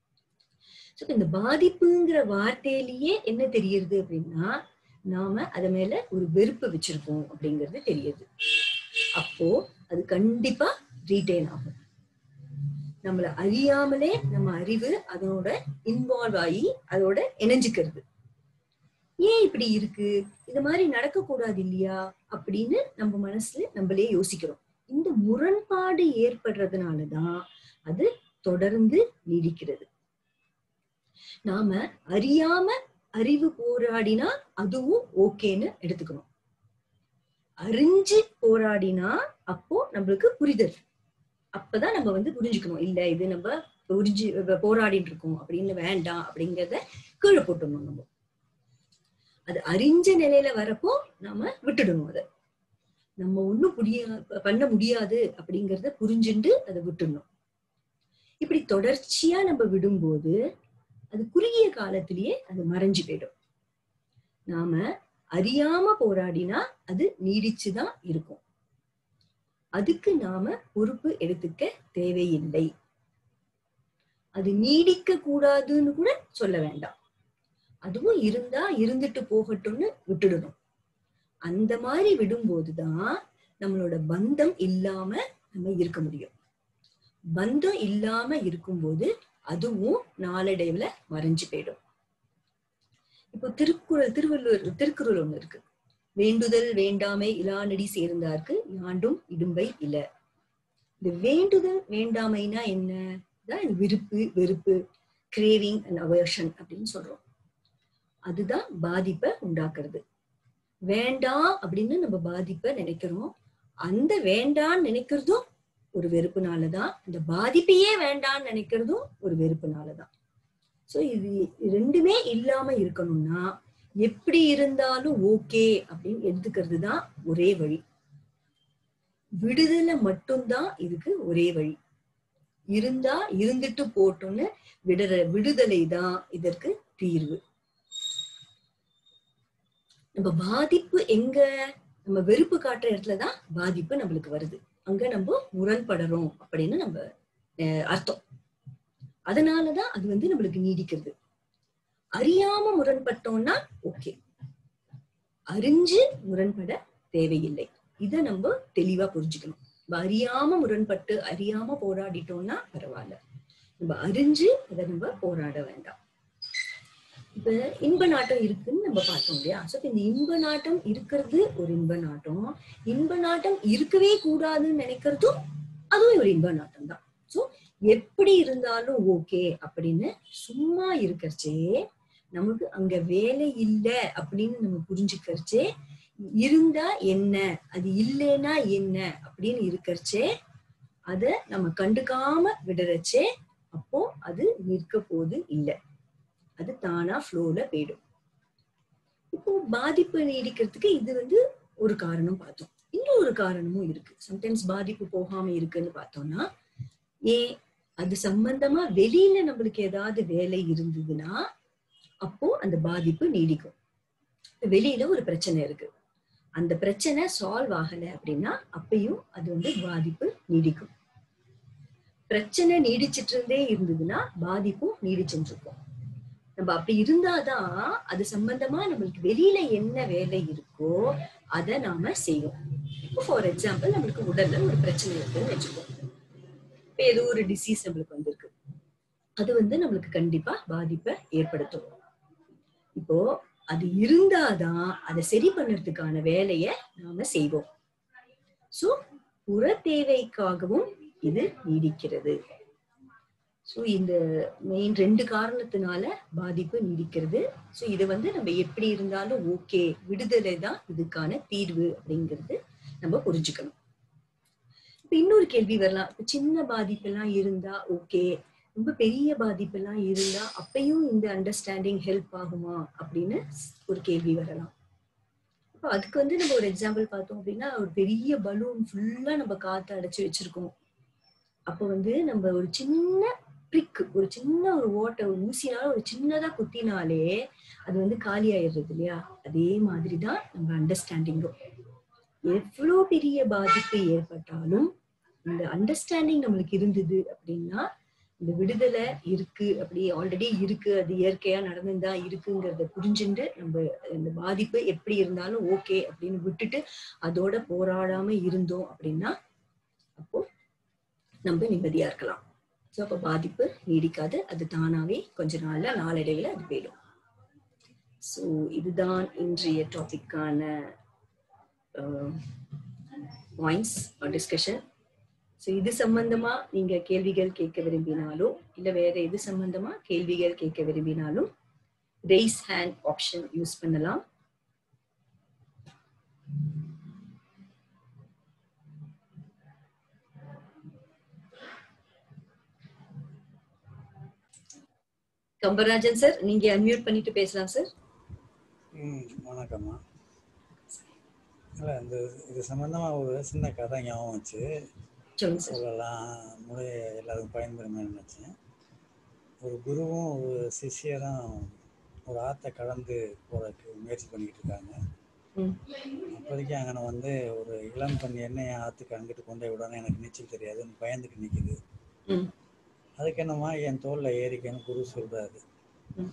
சோ இந்த பாதிப்புங்கிற வார்த்தையிலேயே என்ன தெரியுது அப்படின்னா நாம அது மேல ஒரு வெறுப்பு வச்சிருக்கோம் அப்படிங்கிறது தெரியுது அப்போ அது கண்டிப்பா ரீட்டைன் ஆகும் நம்மள அறியாமலே நம்ம அறிவு அதனோட இன்வால்வ் ஆகி அதோட இணைஞ்சுக்கிறது ஏன் இப்படி இருக்கு இது மாதிரி நடக்க கூடாது இல்லையா அப்படின்னு நம்ம மனசுல நம்மளே யோசிக்கிறோம் இந்த முரண்பாடு ஏற்படுறதுனாலதான் அது தொடர்ந்து நீடிக்கிறது நாம அறியாம அறிவு போராடினா அதுவும் ஓகேன்னு எடுத்துக்கணும் அறிஞ்சு போராடினா அப்போ நம்மளுக்கு புரிதல் அப்பதான் நம்ம வந்து புரிஞ்சுக்கணும் இல்ல இது நம்ம புரிஞ்சு போராடிட்டு இருக்கோம் அப்படின்னு வேண்டாம் அப்படிங்கறத கீழே போட்டுடணும் நம்ம அது அறிஞ்ச நிலையில வரப்போ நாம விட்டுடணும் அதை நம்ம ஒண்ணும் புரிய பண்ண முடியாது அப்படிங்கறத புரிஞ்சுண்டு அதை விட்டுடணும் இப்படி தொடர்ச்சியா நம்ம விடும்போது அது குறுகிய காலத்திலேயே அது மறைஞ்சு போயிடும் நாம அறியாம போராடினா அது நீடிச்சுதான் இருக்கும் அதுக்கு நாம பொறுப்பு எடுத்துக்க தேவையில்லை அது நீடிக்க கூடாதுன்னு கூட சொல்ல வேண்டாம் அதுவும் இருந்தா இருந்துட்டு போகட்டும்னு விட்டுடணும் அந்த மாதிரி விடும்போதுதான் நம்மளோட பந்தம் இல்லாம நம்ம இருக்க முடியும் பந்தம் இல்லாம இருக்கும்போது அதுவும் நாளடைவுல மறைஞ்சு போயிடும் இப்போ திருக்குறள் திருவள்ளுவர் திருக்குறள் ஒண்ணு இருக்கு வேண்டுதல் வேண்டாமை இலானடி சேர்ந்தார்க்கு யாண்டும் இடும்பை இல்ல இந்த வேண்டுதல் வேண்டாமைனா என்ன தான் விருப்பு வெறுப்பு கிரேவிங் அண்ட் அவர்ஷன் அப்படின்னு சொல்றோம் அதுதான் பாதிப்பை உண்டாக்குறது வேண்டாம் அப்படின்னு நம்ம பாதிப்பை நினைக்கிறோம் அந்த வேண்டான்னு நினைக்கிறதும் ஒரு வெறுப்புனாலதான் இந்த பாதிப்பையே வேண்டான்னு நினைக்கிறதும் ஒரு வெறுப்புனாலதான் சோ இது ரெண்டுமே இல்லாம இருக்கணும்னா எப்படி இருந்தாலும் ஓகே அப்படின்னு எடுத்துக்கிறது தான் ஒரே வழி விடுதலை மட்டும்தான் இதுக்கு ஒரே வழி இருந்தா இருந்துட்டு போட்டோம்னு விடுற விடுதலை தான் இதற்கு தீர்வு நம்ம பாதிப்பு எங்க நம்ம வெறுப்பு காட்டுற இடத்துலதான் பாதிப்பு நம்மளுக்கு வருது அங்க நம்ம முரண்படுறோம் அப்படின்னு நம்ம அர்த்தம் அதனாலதான் அது வந்து நம்மளுக்கு நீடிக்கிறது அறியாம முரண்பட்டோம்னா ஓகே அறிஞ்சு முரண்பட தேவையில்லை இத நம்ம தெளிவா புரிஞ்சுக்கணும் அறியாம முரண்பட்டு அறியாம போராடிட்டோம்னா பரவாயில்ல நம்ம அறிஞ்சு அதை நம்ம போராட வேண்டாம் இப்ப இன்ப நாட்டம் இருக்குன்னு நம்ம பார்த்தோம் இல்லையா சோ இந்த இன்ப நாட்டம் இருக்கிறது ஒரு இன்ப நாட்டம் இன்ப நாட்டம் இருக்கவே கூடாதுன்னு நினைக்கிறதும் அதுவும் ஒரு இன்ப நாட்டம் தான் சோ எப்படி இருந்தாலும் ஓகே அப்படின்னு சும்மா இருக்கிறச்சே நமக்கு அங்க வேலை இல்லை அப்படின்னு நம்ம புரிஞ்சுக்கிறச்சே இருந்தா என்ன அது இல்லைன்னா என்ன அப்படின்னு இருக்கிறச்சே அத நம்ம கண்டுக்காம விடுறச்சே அப்போ அது நிற்க போது இல்லை அது தானா ஃப்ளோல போயிடும் இப்போ பாதிப்பு நீடிக்கிறதுக்கு இது வந்து ஒரு காரணம் பார்த்தோம் இன்னொரு காரணமும் இருக்கு சம்டைம்ஸ் பாதிப்பு போகாம இருக்குன்னு பார்த்தோம்னா ஏன் அது சம்பந்தமா வெளியில நம்மளுக்கு ஏதாவது வேலை இருந்ததுன்னா அப்போ அந்த பாதிப்பு நீடிக்கும் வெளியில ஒரு பிரச்சனை இருக்கு அந்த பிரச்சனை சால்வ் ஆகல அப்படின்னா அப்பயும் அது வந்து பாதிப்பு நீடிக்கும் பிரச்சனை நீடிச்சிட்டு இருந்தே இருந்ததுன்னா பாதிப்பும் நீடிச்சுட்டு இருக்கும் நம்ம அப்படி இருந்தாதான் அது சம்பந்தமா நம்மளுக்கு வெளியில என்ன வேலை இருக்கோ அதை நாம செய்வோம் இப்போ ஃபார் எக்ஸாம்பிள் நம்மளுக்கு உடல்ல ஒரு பிரச்சனை இருக்குன்னு வச்சுக்கோம் இப்போ ஏதோ ஒரு டிசீஸ் நம்மளுக்கு வந்திருக்கு அது வந்து நம்மளுக்கு கண்டிப்பா பாதிப்பை ஏற்படுத்தும் இப்போ அது இருந்தாதான் அதை சரி பண்ணுறதுக்கான வேலைய நாம செய்வோம் சோ புற தேவைக்காகவும் இது நீடிக்கிறது சோ இந்த மெயின் ரெண்டு காரணத்தினால பாதிப்பு நீடிக்கிறது சோ இது வந்து நம்ம எப்படி இருந்தாலும் ஓகே விடுதலை தான் இதுக்கான தீர்வு அப்படிங்கிறது நம்ம புரிஞ்சுக்கணும் இப்ப இன்னொரு கேள்வி வரலாம் இப்ப சின்ன பாதிப்பெல்லாம் இருந்தா ஓகே ரொம்ப பெரிய பாதிப்பெல்லாம் இருந்தா அப்பயும் இந்த அண்டர்ஸ்டாண்டிங் ஹெல்ப் ஆகுமா அப்படின்னு ஒரு கேள்வி வரலாம் இப்போ அதுக்கு வந்து நம்ம ஒரு எக்ஸாம்பிள் பார்த்தோம் அப்படின்னா ஒரு பெரிய பலூன் ஃபுல்லா நம்ம காத்து அடைச்சு வச்சிருக்கோம் அப்போ வந்து நம்ம ஒரு சின்ன ப்ரிக் ஒரு சின்ன ஒரு ஓட்டை ஒரு ஊசினால ஒரு சின்னதா குத்தினாலே அது வந்து காலி ஆயிடுறது இல்லையா அதே மாதிரிதான் நம்ம அண்டர்ஸ்டாண்டிங்கும் எவ்வளோ பெரிய பாதிப்பு ஏற்பட்டாலும் இந்த அண்டர்ஸ்டாண்டிங் நம்மளுக்கு இருந்தது அப்படின்னா இந்த விடுதலை இருக்கு அப்படி ஆல்ரெடி இருக்கு அது இயற்கையா நடந்துதான் இருக்குங்கிறத புரிஞ்சுட்டு நம்ம இந்த பாதிப்பு எப்படி இருந்தாலும் ஓகே அப்படின்னு விட்டுட்டு அதோட போராடாம இருந்தோம் அப்படின்னா அப்போ நம்ம நிம்மதியா இருக்கலாம் ஸோ அப்போ பாதிப்பு நீடிக்காது அது தானாவே கொஞ்ச நாள்ல நாளடைவில் அது போயிடும் ஸோ இதுதான் இன்றைய டாபிக்கான பாயிண்ட்ஸ் டிஸ்கஷன் ஸோ இது சம்பந்தமா நீங்க கேள்விகள் கேட்க விரும்பினாலும் இல்ல வேற எது சம்பந்தமா கேள்விகள் கேட்க விரும்பினாலும் ரெய்ஸ் ஹேண்ட் ஆப்ஷன் யூஸ் பண்ணலாம் கம்பராஜன் சார் நீங்க அன்மியூட் பண்ணிட்டு பேசலாம் சார் ம் வணக்கம்மா இல்லை இந்த இது சம்மந்தமாக ஒரு சின்ன கதை ஞாபகம் வச்சு சொல்லுங்க சார் சொல்லலாம் முறைய எல்லாருக்கும் பயன்பெறுமே நினச்சேன் ஒரு குருவும் ஒரு சிஷியரும் ஒரு ஆற்றை கடந்து போகிறதுக்கு முயற்சி பண்ணிக்கிட்டு இருக்காங்க ம் அப்போதைக்கு அங்கே வந்து ஒரு இளம் பெண் என்னைய ஆற்றுக்கு அங்கிட்டு கொண்டு போய் விடணும் எனக்கு நீச்சல் தெரியாதுன்னு பயந்துட்டு நிற்குது ம் அதுக்கு என்னம்மா என் தோளில் ஏறிக்கன்னு குரு சொல்கிறாரு ம்.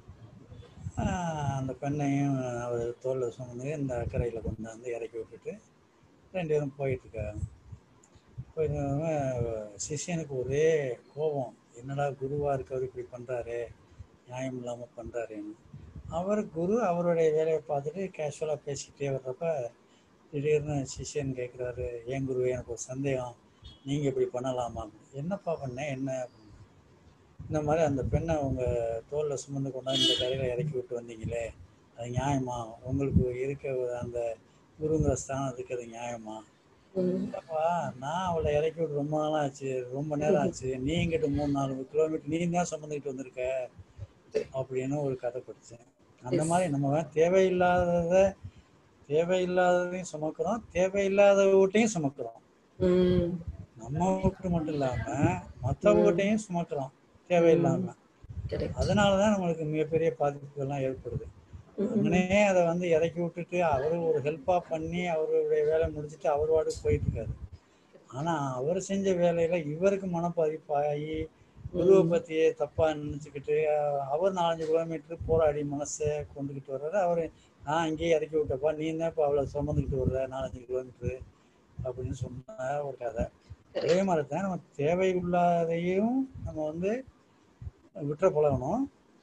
அந்த பெண்ணையும் அவர் தோளில் சுமந்து இந்த அக்கறையில் கொண்டாந்து இறக்கி விட்டுட்டு ரெண்டு பேரும் போயிட்டுருக்காங்க போயிட்டு சிஷியனுக்கு ஒரே கோபம் என்னடா குருவாக இருக்கவர் இப்படி பண்ணுறாரு நியாயம் இல்லாமல் பண்ணுறாருன்னு அவர் குரு அவருடைய வேலையை பார்த்துட்டு கேஷுவலாக பேசிக்கிட்டே வர்றப்ப திடீர்னு சிஷியன் கேட்குறாரு ஏன் குரு எனக்கு ஒரு சந்தேகம் நீங்கள் இப்படி பண்ணலாமா என்னப்பா பண்ணேன் என்ன அப்படின்னு. இந்த மாதிரி அந்த பெண்ணை உங்கள் தோளில் சுமந்து கொண்டாந்து இந்த கரையில் இறக்கி விட்டு வந்தீங்களே அது நியாயமா உங்களுக்கு இருக்க ஒரு அந்த குருங்கிற ஸ்தானத்துக்கு அது நியாயமா ம் இல்லப்பா நான் அவளை இறக்கி விட்டு ரொம்ப நாள் ஆச்சு ரொம்ப நேரம் ஆச்சு நீ இங்கிட்டு மூணு நாலு கிலோமீட்டர் நீ தான் சுமந்துக்கிட்டு வந்திருக்க அப்படின்னு ஒரு கதை படித்தேன் அந்த Yes. மாதிரி நம்ம தேவையில்லாதத தேவையில்லாததையும் சுமக்கிறோம் தேவையில்லாத வீட்டையும் சுமக்கிறோம் ம் நம்ம வீட்டு மட்டும் இல்லாம மற்ற வீட்டையும் சுமக்கிறோம் தேவையில்லாம கரெக்ட் அதனாலதான் நம்மளுக்கு மிகப்பெரிய பாதிப்புகள்லாம் ஏற்படுது அங்கனே அதை வந்து இறக்கி விட்டுட்டு அவரு ஒரு ஹெல்ப்பா பண்ணி அவருடைய வேலை முடிச்சுட்டு அவர் வாட்டுக்கு போயிட்டு இருக்காரு ஆனா அவர் செஞ்ச வேலையில இவருக்கு மனப்பாதிப்பாகி குருவை பத்தியே தப்பா நினைச்சுக்கிட்டு அஹ், அவர் நாலஞ்சு கிலோமீட்டர் போராடி மனசை கொண்டுகிட்டு வர்றாரு அவரு நான் இங்கேயே இறக்கி விட்டப்பா நீ தான் இப்போ அவளை சுமந்துக்கிட்டு வர்ற நாலஞ்சு கிலோமீட்டர் அப்படின்னு சொன்ன ஒரு கதை அதே மாதிரி தான் நம்ம தேவையில்லாதையும் நம்ம வந்து விட்டுற பழகணும்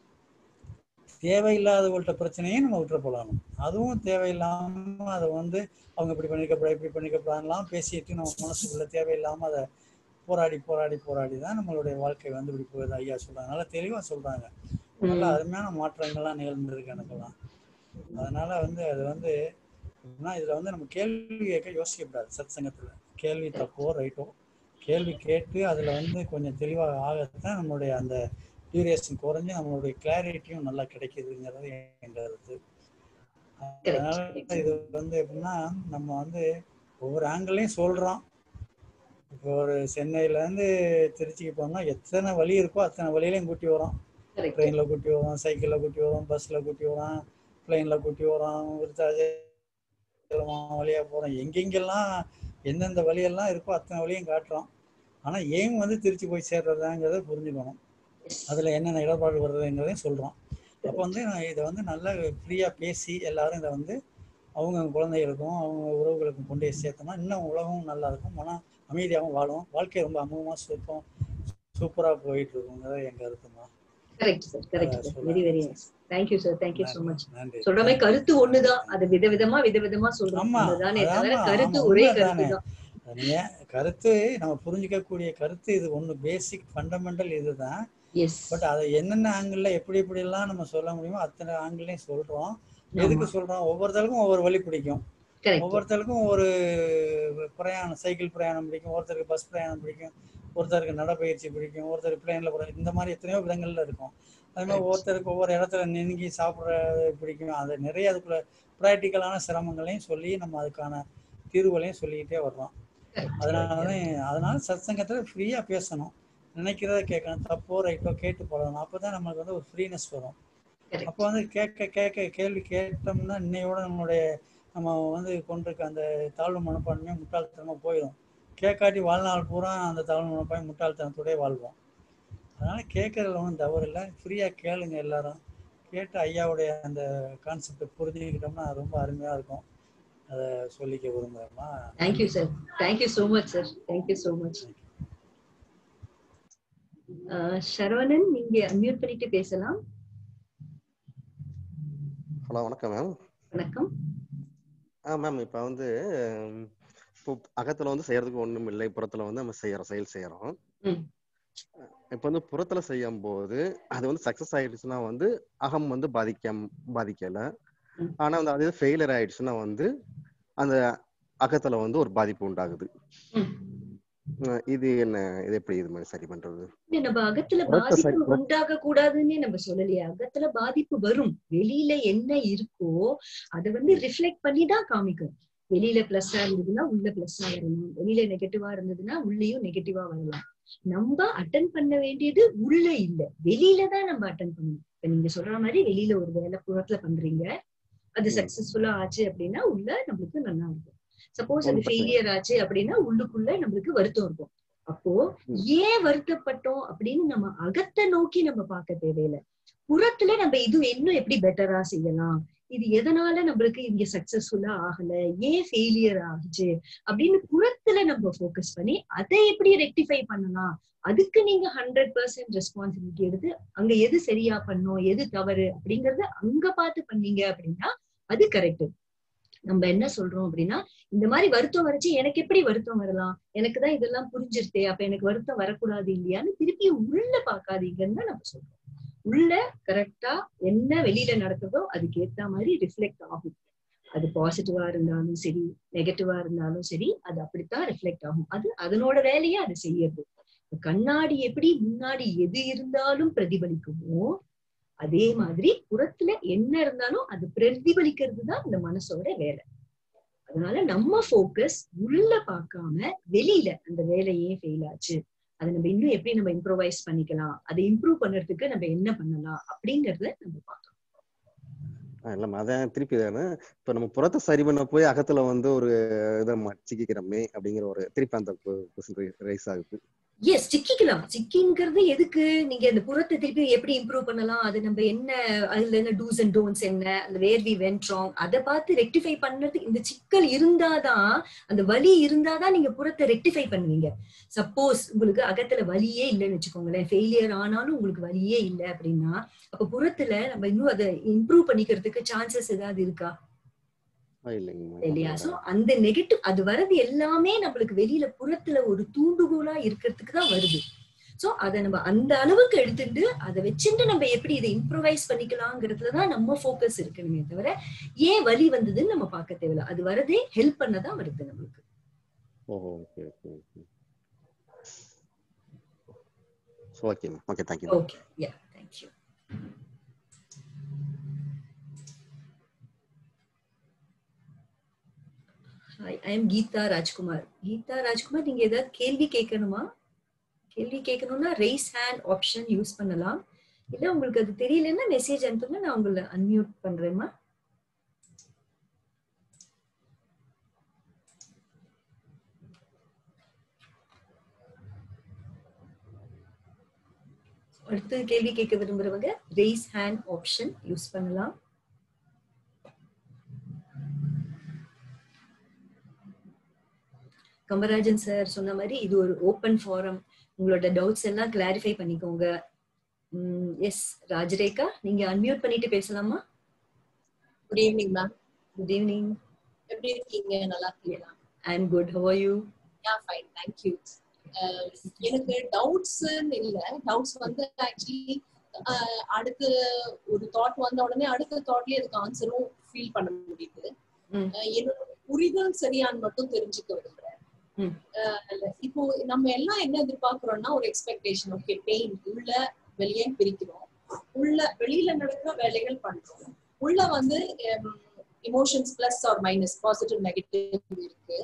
தேவையில்லாதவங்கள்ட்ட பிரச்சனையும் நம்ம விட்டுற பழகணும் அதுவும் தேவையில்லாம அதை வந்து அவங்க இப்படி பண்ணிக்கப்படா இப்படி பண்ணிக்கப்படான்லாம் பேசிட்டு நம்ம மனசுக்குள்ள தேவையில்லாம அதை போராடி போராடி போராடி தான் நம்மளுடைய வாழ்க்கை வந்து இப்படி போகுது ஐயா சொல்றாங்க நல்லா தெளிவா சொல்றாங்க நல்ல அருமையான மாற்றங்கள்லாம் நிகழ்ந்திருக்கு எனக்கெல்லாம் அதனால வந்து அது வந்து எப்படின்னா இதுல வந்து நம்ம கேள்வி கேட்க யோசிக்கக்கூடாது சத் சங்கத்துல கேள்வி தப்போ ரைட்டோ கேள்வி கேட்டு அதுல வந்து கொஞ்சம் தெளிவாக ஆகத்தான் நம்மளுடைய அந்த டியூரேஷன் குறைஞ்சு நம்மளுடைய கிளாரிட்டியும் நல்லா கிடைக்குதுங்கிறது என் கருத்து அதனால இது வந்து எப்படின்னா நம்ம வந்து ஒவ்வொரு ஆங்கிளையும் சொல்றோம் இப்போ ஒரு சென்னையில இருந்து திருச்சிக்கு போனோம்னா எத்தனை வழி இருக்கோ அத்தனை வழியிலையும் கூட்டி வரோம் கரெக்ட் ட்ரெயினில் கூட்டி வரோம் சைக்கிளில் கூட்டி வரோம் பஸ்ஸில் கூட்டி வரோம் பிளெயினில் கூட்டி வரோம் விருத்தாச்சலம் வழியாக போகிறோம் எங்கெங்கெல்லாம் எந்தெந்த வழியெல்லாம் இருக்கோ அத்தனை வழியும் காட்டுறோம் ஆனால் ஏன் வந்து திருச்சி போய் சேர்றதாங்கிறத புரிஞ்சுக்கணும் அதில் என்னென்ன இடர்பாடு வருதுங்கிறதையும் சொல்கிறோம் அப்போ வந்து நான் இதை வந்து நல்லா ஃப்ரீயா பேசி எல்லாரும் இதை வந்து அவங்க குழந்தைகளுக்கும் அவங்க உறவுகளுக்கும் கொண்டு போய் சேர்த்தோம்னா இன்னும் உலகம் நல்லா இருக்கும் மனம் அமைதியாகவும் வாழும் வாழ்க்கை ரொம்ப அமுகமா சூப்பம் சூப்பரா போயிட்டு இருக்குங்கிறது என் கருத்துமா கரெக்ட் சார் கரெக்ட் சார் சொல்லலாம். Very very nice thank you sir thank you so much நன்றி சொல்ற மாதிரி கருத்து ஒண்ணுதான் அது விதவிதமா விதவிதமா சொல்றோம் ஆமா, அதுதானே தவிர ஆமா, கருத்து ஆமா, ஒரே உண்மைதானே. கருத்து தான் நீங்க கருத்து நம்ம புரிஞ்சுக்கக்கூடிய கருத்து இது ஒண்ணு பேசிக் ஃபண்டமெண்டல் இதுதான் எஸ் பட் அதை என்னென்ன ஆங்கிள் எப்படி எப்படி எல்லாம் நம்ம சொல்ல முடியுமோ அத்தனை ஆங்கிள்லையும் சொல்றோம் எதுக்கு சொல்றோம் ஒவ்வொருத்தருக்கும் ஒவ்வொரு வழி பிடிக்கும் கரெக்ட் ஒவ்வொருத்தருக்கும் ஒரு பிரயாணம் சைக்கிள் பிரயாணம் பிடிக்கும் ஒருத்தருக்கு பஸ் பிரயாணம் பிடிக்கும் ஒருத்தருக்கு நடைப்பயிற்சி பிடிக்கும் ஒருத்தருக்கு பிளேன்ல போற இந்த மாதிரி எத்தனையோ விதங்கள்ல இருக்கும் அது மாதிரி Right. ஒவ்வொருத்தருக்கு ஒவ்வொரு இடத்துல நெருங்கி சாப்பிட்றது பிடிக்கும் அது நிறைய அதுக்குள்ள ப்ராக்டிக்கலான சிரமங்களையும் சொல்லி நம்ம அதுக்கான தீர்வுகளையும் சொல்லிக்கிட்டே வர்றோம் அதனால தான் அதனால சத்சங்கத்தில் ஃப்ரீயாக பேசணும் நினைக்கிறத கேட்கணும் தப்போ ரைட்டோ கேட்டு போடணும் அப்போ தான் நம்மளுக்கு வந்து ஒரு ஃப்ரீனஸ் வரும் அப்போ வந்து கேட்க கேட்க கேள்வி கேட்டோம்னா இன்னையோட நம்மளுடைய நம்ம வந்து கொண்டிருக்க அந்த தாழ்வு மனப்பான்மையும் முட்டாள்தனமாக போயிடும் கேட்காட்டி வாழ்நாள் பூரா அந்த தாழ்வு மனப்பான்மை முட்டாள்தனத்தோடய வாழ்வோம் அதனால கேட்கறதுல ஒன்றும் தவறு இல்லை ஃப்ரீயாக கேளுங்க எல்லாரும் கேட்டு ஐயாவுடைய அந்த கான்செப்டை புரிஞ்சுக்கிட்டோம்னா அது ரொம்ப அருமையாக இருக்கும் அதை சொல்லிக்க விரும்புகிறேம்மா thank you sir thank you so much sir thank you so much Saravanan நீங்க அன்மியூட் பண்ணிட்டு பேசலாம் ஹலோ வணக்கம் மேம் வணக்கம் ஆ மேம் இப்போ வந்து ம், இப்போ அகத்துல வந்து செய்யறதுக்கு ஒண்ணும் இல்லை புறத்துல வந்து நம்ம செய்யறோம் செயல் செய்யறோம் ம். இப்போ வந்து புறத்துல செய்யும் போது அது வந்து சக்சஸ் ஆயிடுச்சுன்னா வந்து அகம் வந்து பாதிக்க பாதிக்கல ம். ஆனா வந்து அது ஃபெயிலியர் ஆயிடுச்சுன்னா வந்து அந்த அகத்துல வந்து ஒரு பாதிப்பு உண்டாகுது ம். அஹ் இது என்ன இது எப்படி இது மாதிரி சரி பண்றது இல்ல, நம்ம அகத்துல புறத்த சரி- பாதிப்பு புற- உண்டாக கூடாதுன்னு நம்ம சொல்லலையே அகத்துல பாதிப்பு வரும் வெளியில என்ன இருக்கோ அதை வந்து ரிஃப்ளெக்ட் பண்ணி தான் காமிக்கும் வெளியில பிளஸ்ஸா இருந்ததுன்னா உள்ள பிளஸ்ஸா வரணும் வெளியில நெகட்டிவா இருந்ததுன்னா உள்ளேயும் நெகட்டிவா வரலாம் நம்ம அட்டன் பண்ண வேண்டியது உள்ள இல்ல வெளியில தான் நம்ம அட்டன் பண்ணணும் இப்ப நீங்க சொல்ற மாதிரி வெளியில ஒரு வேலை புறத்துல பண்றீங்க அது ம். சக்சஸ்ஃபுல்லா ஆச்சு அப்படின்னா உள்ள நம்மளுக்கு நல்லா இருக்கும் சப்போஸ் அது ஒண்ணும் பிரச்சனை ஃபெயிலியர் ஆச்சு அப்படின்னா உள்ளுக்குள்ள நம்மளுக்கு வருத்தம் இருக்கும் அப்போ ம். ஏன் வருத்தப்பட்டோம் அப்படின்னு நம்ம அகத்தை நோக்கி நம்ம பார்க்க தேவையில்லை புறத்துல நம்ம இது இன்னும் எப்படி பெட்டரா செய்யலாம் இது எதனால நம்மளுக்கு இங்க சக்சஸ்ஃபுல்லா ஆகல ஏன் ஃபெயிலியர் ஆகுச்சு அப்படின்னு புறத்துல நம்ம ஃபோக்கஸ் பண்ணி அதை எப்படி ரெக்டிஃபை பண்ணலாம் அதுக்கு நீங்க ஹண்ட்ரட் பர்சன்ட் ரெஸ்பான்சிபிலிட்டி எடுத்து அங்க எது சரியா பண்ணோம் எது தவறு அப்படிங்கறத அங்க பார்த்து பண்ணீங்க அப்படின்னா அது கரெக்ட் நம்ம என்ன சொல்றோம் அப்படின்னா இந்த மாதிரி வருத்தம் வரைச்சு எனக்கு எப்படி வருத்தம் வரலாம் எனக்கு தான் இதெல்லாம் புரிஞ்சிருத்தே அப்ப எனக்கு வருத்தம் வரக்கூடாது இல்லையான்னு திருப்பி உள்ள பார்க்காதீங்கன்னு தான் நம்ம சொல்றோம் உள்ள கரெக்டா என்ன வெளியில நடக்குதோ அதுக்கு ஏத்த மாதிரி ரிஃப்ளெக்ட் ஆகும் அது பாசிட்டிவா இருந்தாலும் சரி நெகட்டிவா இருந்தாலும் சரி அது அப்படித்தான் ரிஃப்ளெக்ட் ஆகும் அது அதனோட வேலையை அது செய்யறது இப்ப கண்ணாடி எப்படி முன்னாடி எது இருந்தாலும் பிரதிபலிக்குமோ அதே மாதிரி புறத்துல என்ன இருந்தாலும் அது பிரதிபலிக்கிறது தான் இந்த மனசோட வேலை அதனால நம்ம ஃபோக்கஸ் உள்ள பார்க்காம வெளியில அந்த வேலை ஏன் ஃபெயில் ஆச்சு அதை நம்ம இன்னும் எப்படி நம்ம இம்ப்ரோவைஸ் பண்ணிக்கலாம் அதை இம்ப்ரூவ் பண்றதுக்கு நம்ம என்ன பண்ணலாம் அப்படிங்கறத நம்ம பார்க்கலாம் ஆஹ் இல்லம்மா அதான் திருப்பி தானே இப்ப நம்ம புறத்தை சரி பண்ண போய் அகத்துல வந்து ஒரு இதை சிக்கிக்கிறோமே அப்படிங்கிற ஒரு திருப்பி அந்த கொஸ்டின் ரைஸ் ஆகுது எஸ் சிக்கிக்கலாம் சிக்கிங்கிறது எதுக்கு நீங்க அந்த புறத்தை திருப்பி எப்படி இம்ப்ரூவ் பண்ணலாம் அது நம்ம என்ன அதுல என்ன டூஸ் அண்ட் டோன்ட்ஸ் என்ன அந்த வேர் வி வென்ட் ராங் அதை பார்த்து ரெக்டிஃபை பண்றதுக்கு இந்த சிக்கல் இருந்தாதான் அந்த வலி இருந்தாதான் நீங்க புறத்தை ரெக்டிஃபை பண்ணுவீங்க சப்போஸ் உங்களுக்கு அகத்துல வலியே இல்லைன்னு வச்சுக்கோங்களேன் ஃபெயிலியர் ஆனாலும் உங்களுக்கு வலியே இல்லை அப்படின்னா அப்ப புறத்துல நம்ம இன்னும் அதை இம்ப்ரூவ் பண்ணிக்கிறதுக்கு சான்சஸ் ஏதாவது இருக்கா ஆஹ் இல்லைங்கம்மா இல்லையா சோ அந்த நெகட்டிவ் அது வர்றது எல்லாமே நம்மளுக்கு வெளியில புறத்துல ஒரு தூண்டுகோலா இருக்கிறதுக்கு தான் வருது சோ அத நம்ம அந்த அளவுக்கு எடுத்துட்டு அதை வச்சுட்டு நம்ம எப்படி இதை இம்ப்ரவைஸ் பண்ணிக்கலாங்கிறதுலதான் நம்ம ஃபோக்கஸ் இருக்கணுமே தவிர ஏன் வலி வந்ததுன்னு நம்ம பார்க்க தேவையில்ல அது வரதே ஹெல்ப் பண்ணதான் வருது நம்மளுக்கு oh okay okay okay so ஓகேம்மா okay thank you okay yeah thank you hi I am Geetha Rajkumar Geetha Rajkumar நீங்க ஏதாவது கேள்வி கேட்கணுமா கேள்வி கேட்கணும்னா ரைஸ் ஹேண்ட் ஆப்ஷன் யூஸ் பண்ணலாம் இல்ல உங்களுக்கு அது தெரியலன்னா மெசேஜ் அனுப்புங்க நான் உங்களை அன்மியூட் பண்றேம்மா அடுத்து கேள்வி கேட்க விரும்புறவங்க raise hand ஆப்ஷன் யூஸ் பண்ணலாம் கமராஜன் சார் சொன்ன மாதிரி இது ஒரு ஓப்பன் ஃபாரம் உங்களோட டவுட்ஸ் எல்லாம் கிளாரிஃபை பண்ணிக்கோங்க எஸ் ராஜரேகா நீங்க அன்மியூட் பண்ணிட்டு பேசலாமா good evening ma'am good evening எப்படி இருக்கீங்க நல்லா இருக்கீங்களா I am good how are you yeah fine thank you எனக்கு டவுட்ஸ் இல்ல டவுட்ஸ் வந்து ஆக்சுவலி அடுத்த ஒரு தாட் வந்த உடனே அடுத்த தாட்லயே அதுக்கு ஆன்சரும் ஃபீல் பண்ண முடியுது ம். அஹ் என்னோட புரிதல் சரியான்னு மட்டும் தெரிஞ்சுக்க விரும்புறேன் ம். அஹ் இப்போ நம்ம எல்லாம் என்ன எதிர்பார்க்கிறோம்னா ஒரு எக்ஸ்பெக்டேஷன் ஓகே பெயின் உள்ள வெளியே பிரிக்கிறோம் உள்ள வெளியில நடக்கிற வேலைகள் பண்றோம் உள்ள வந்து emotions plus or minus positive negative இருக்கு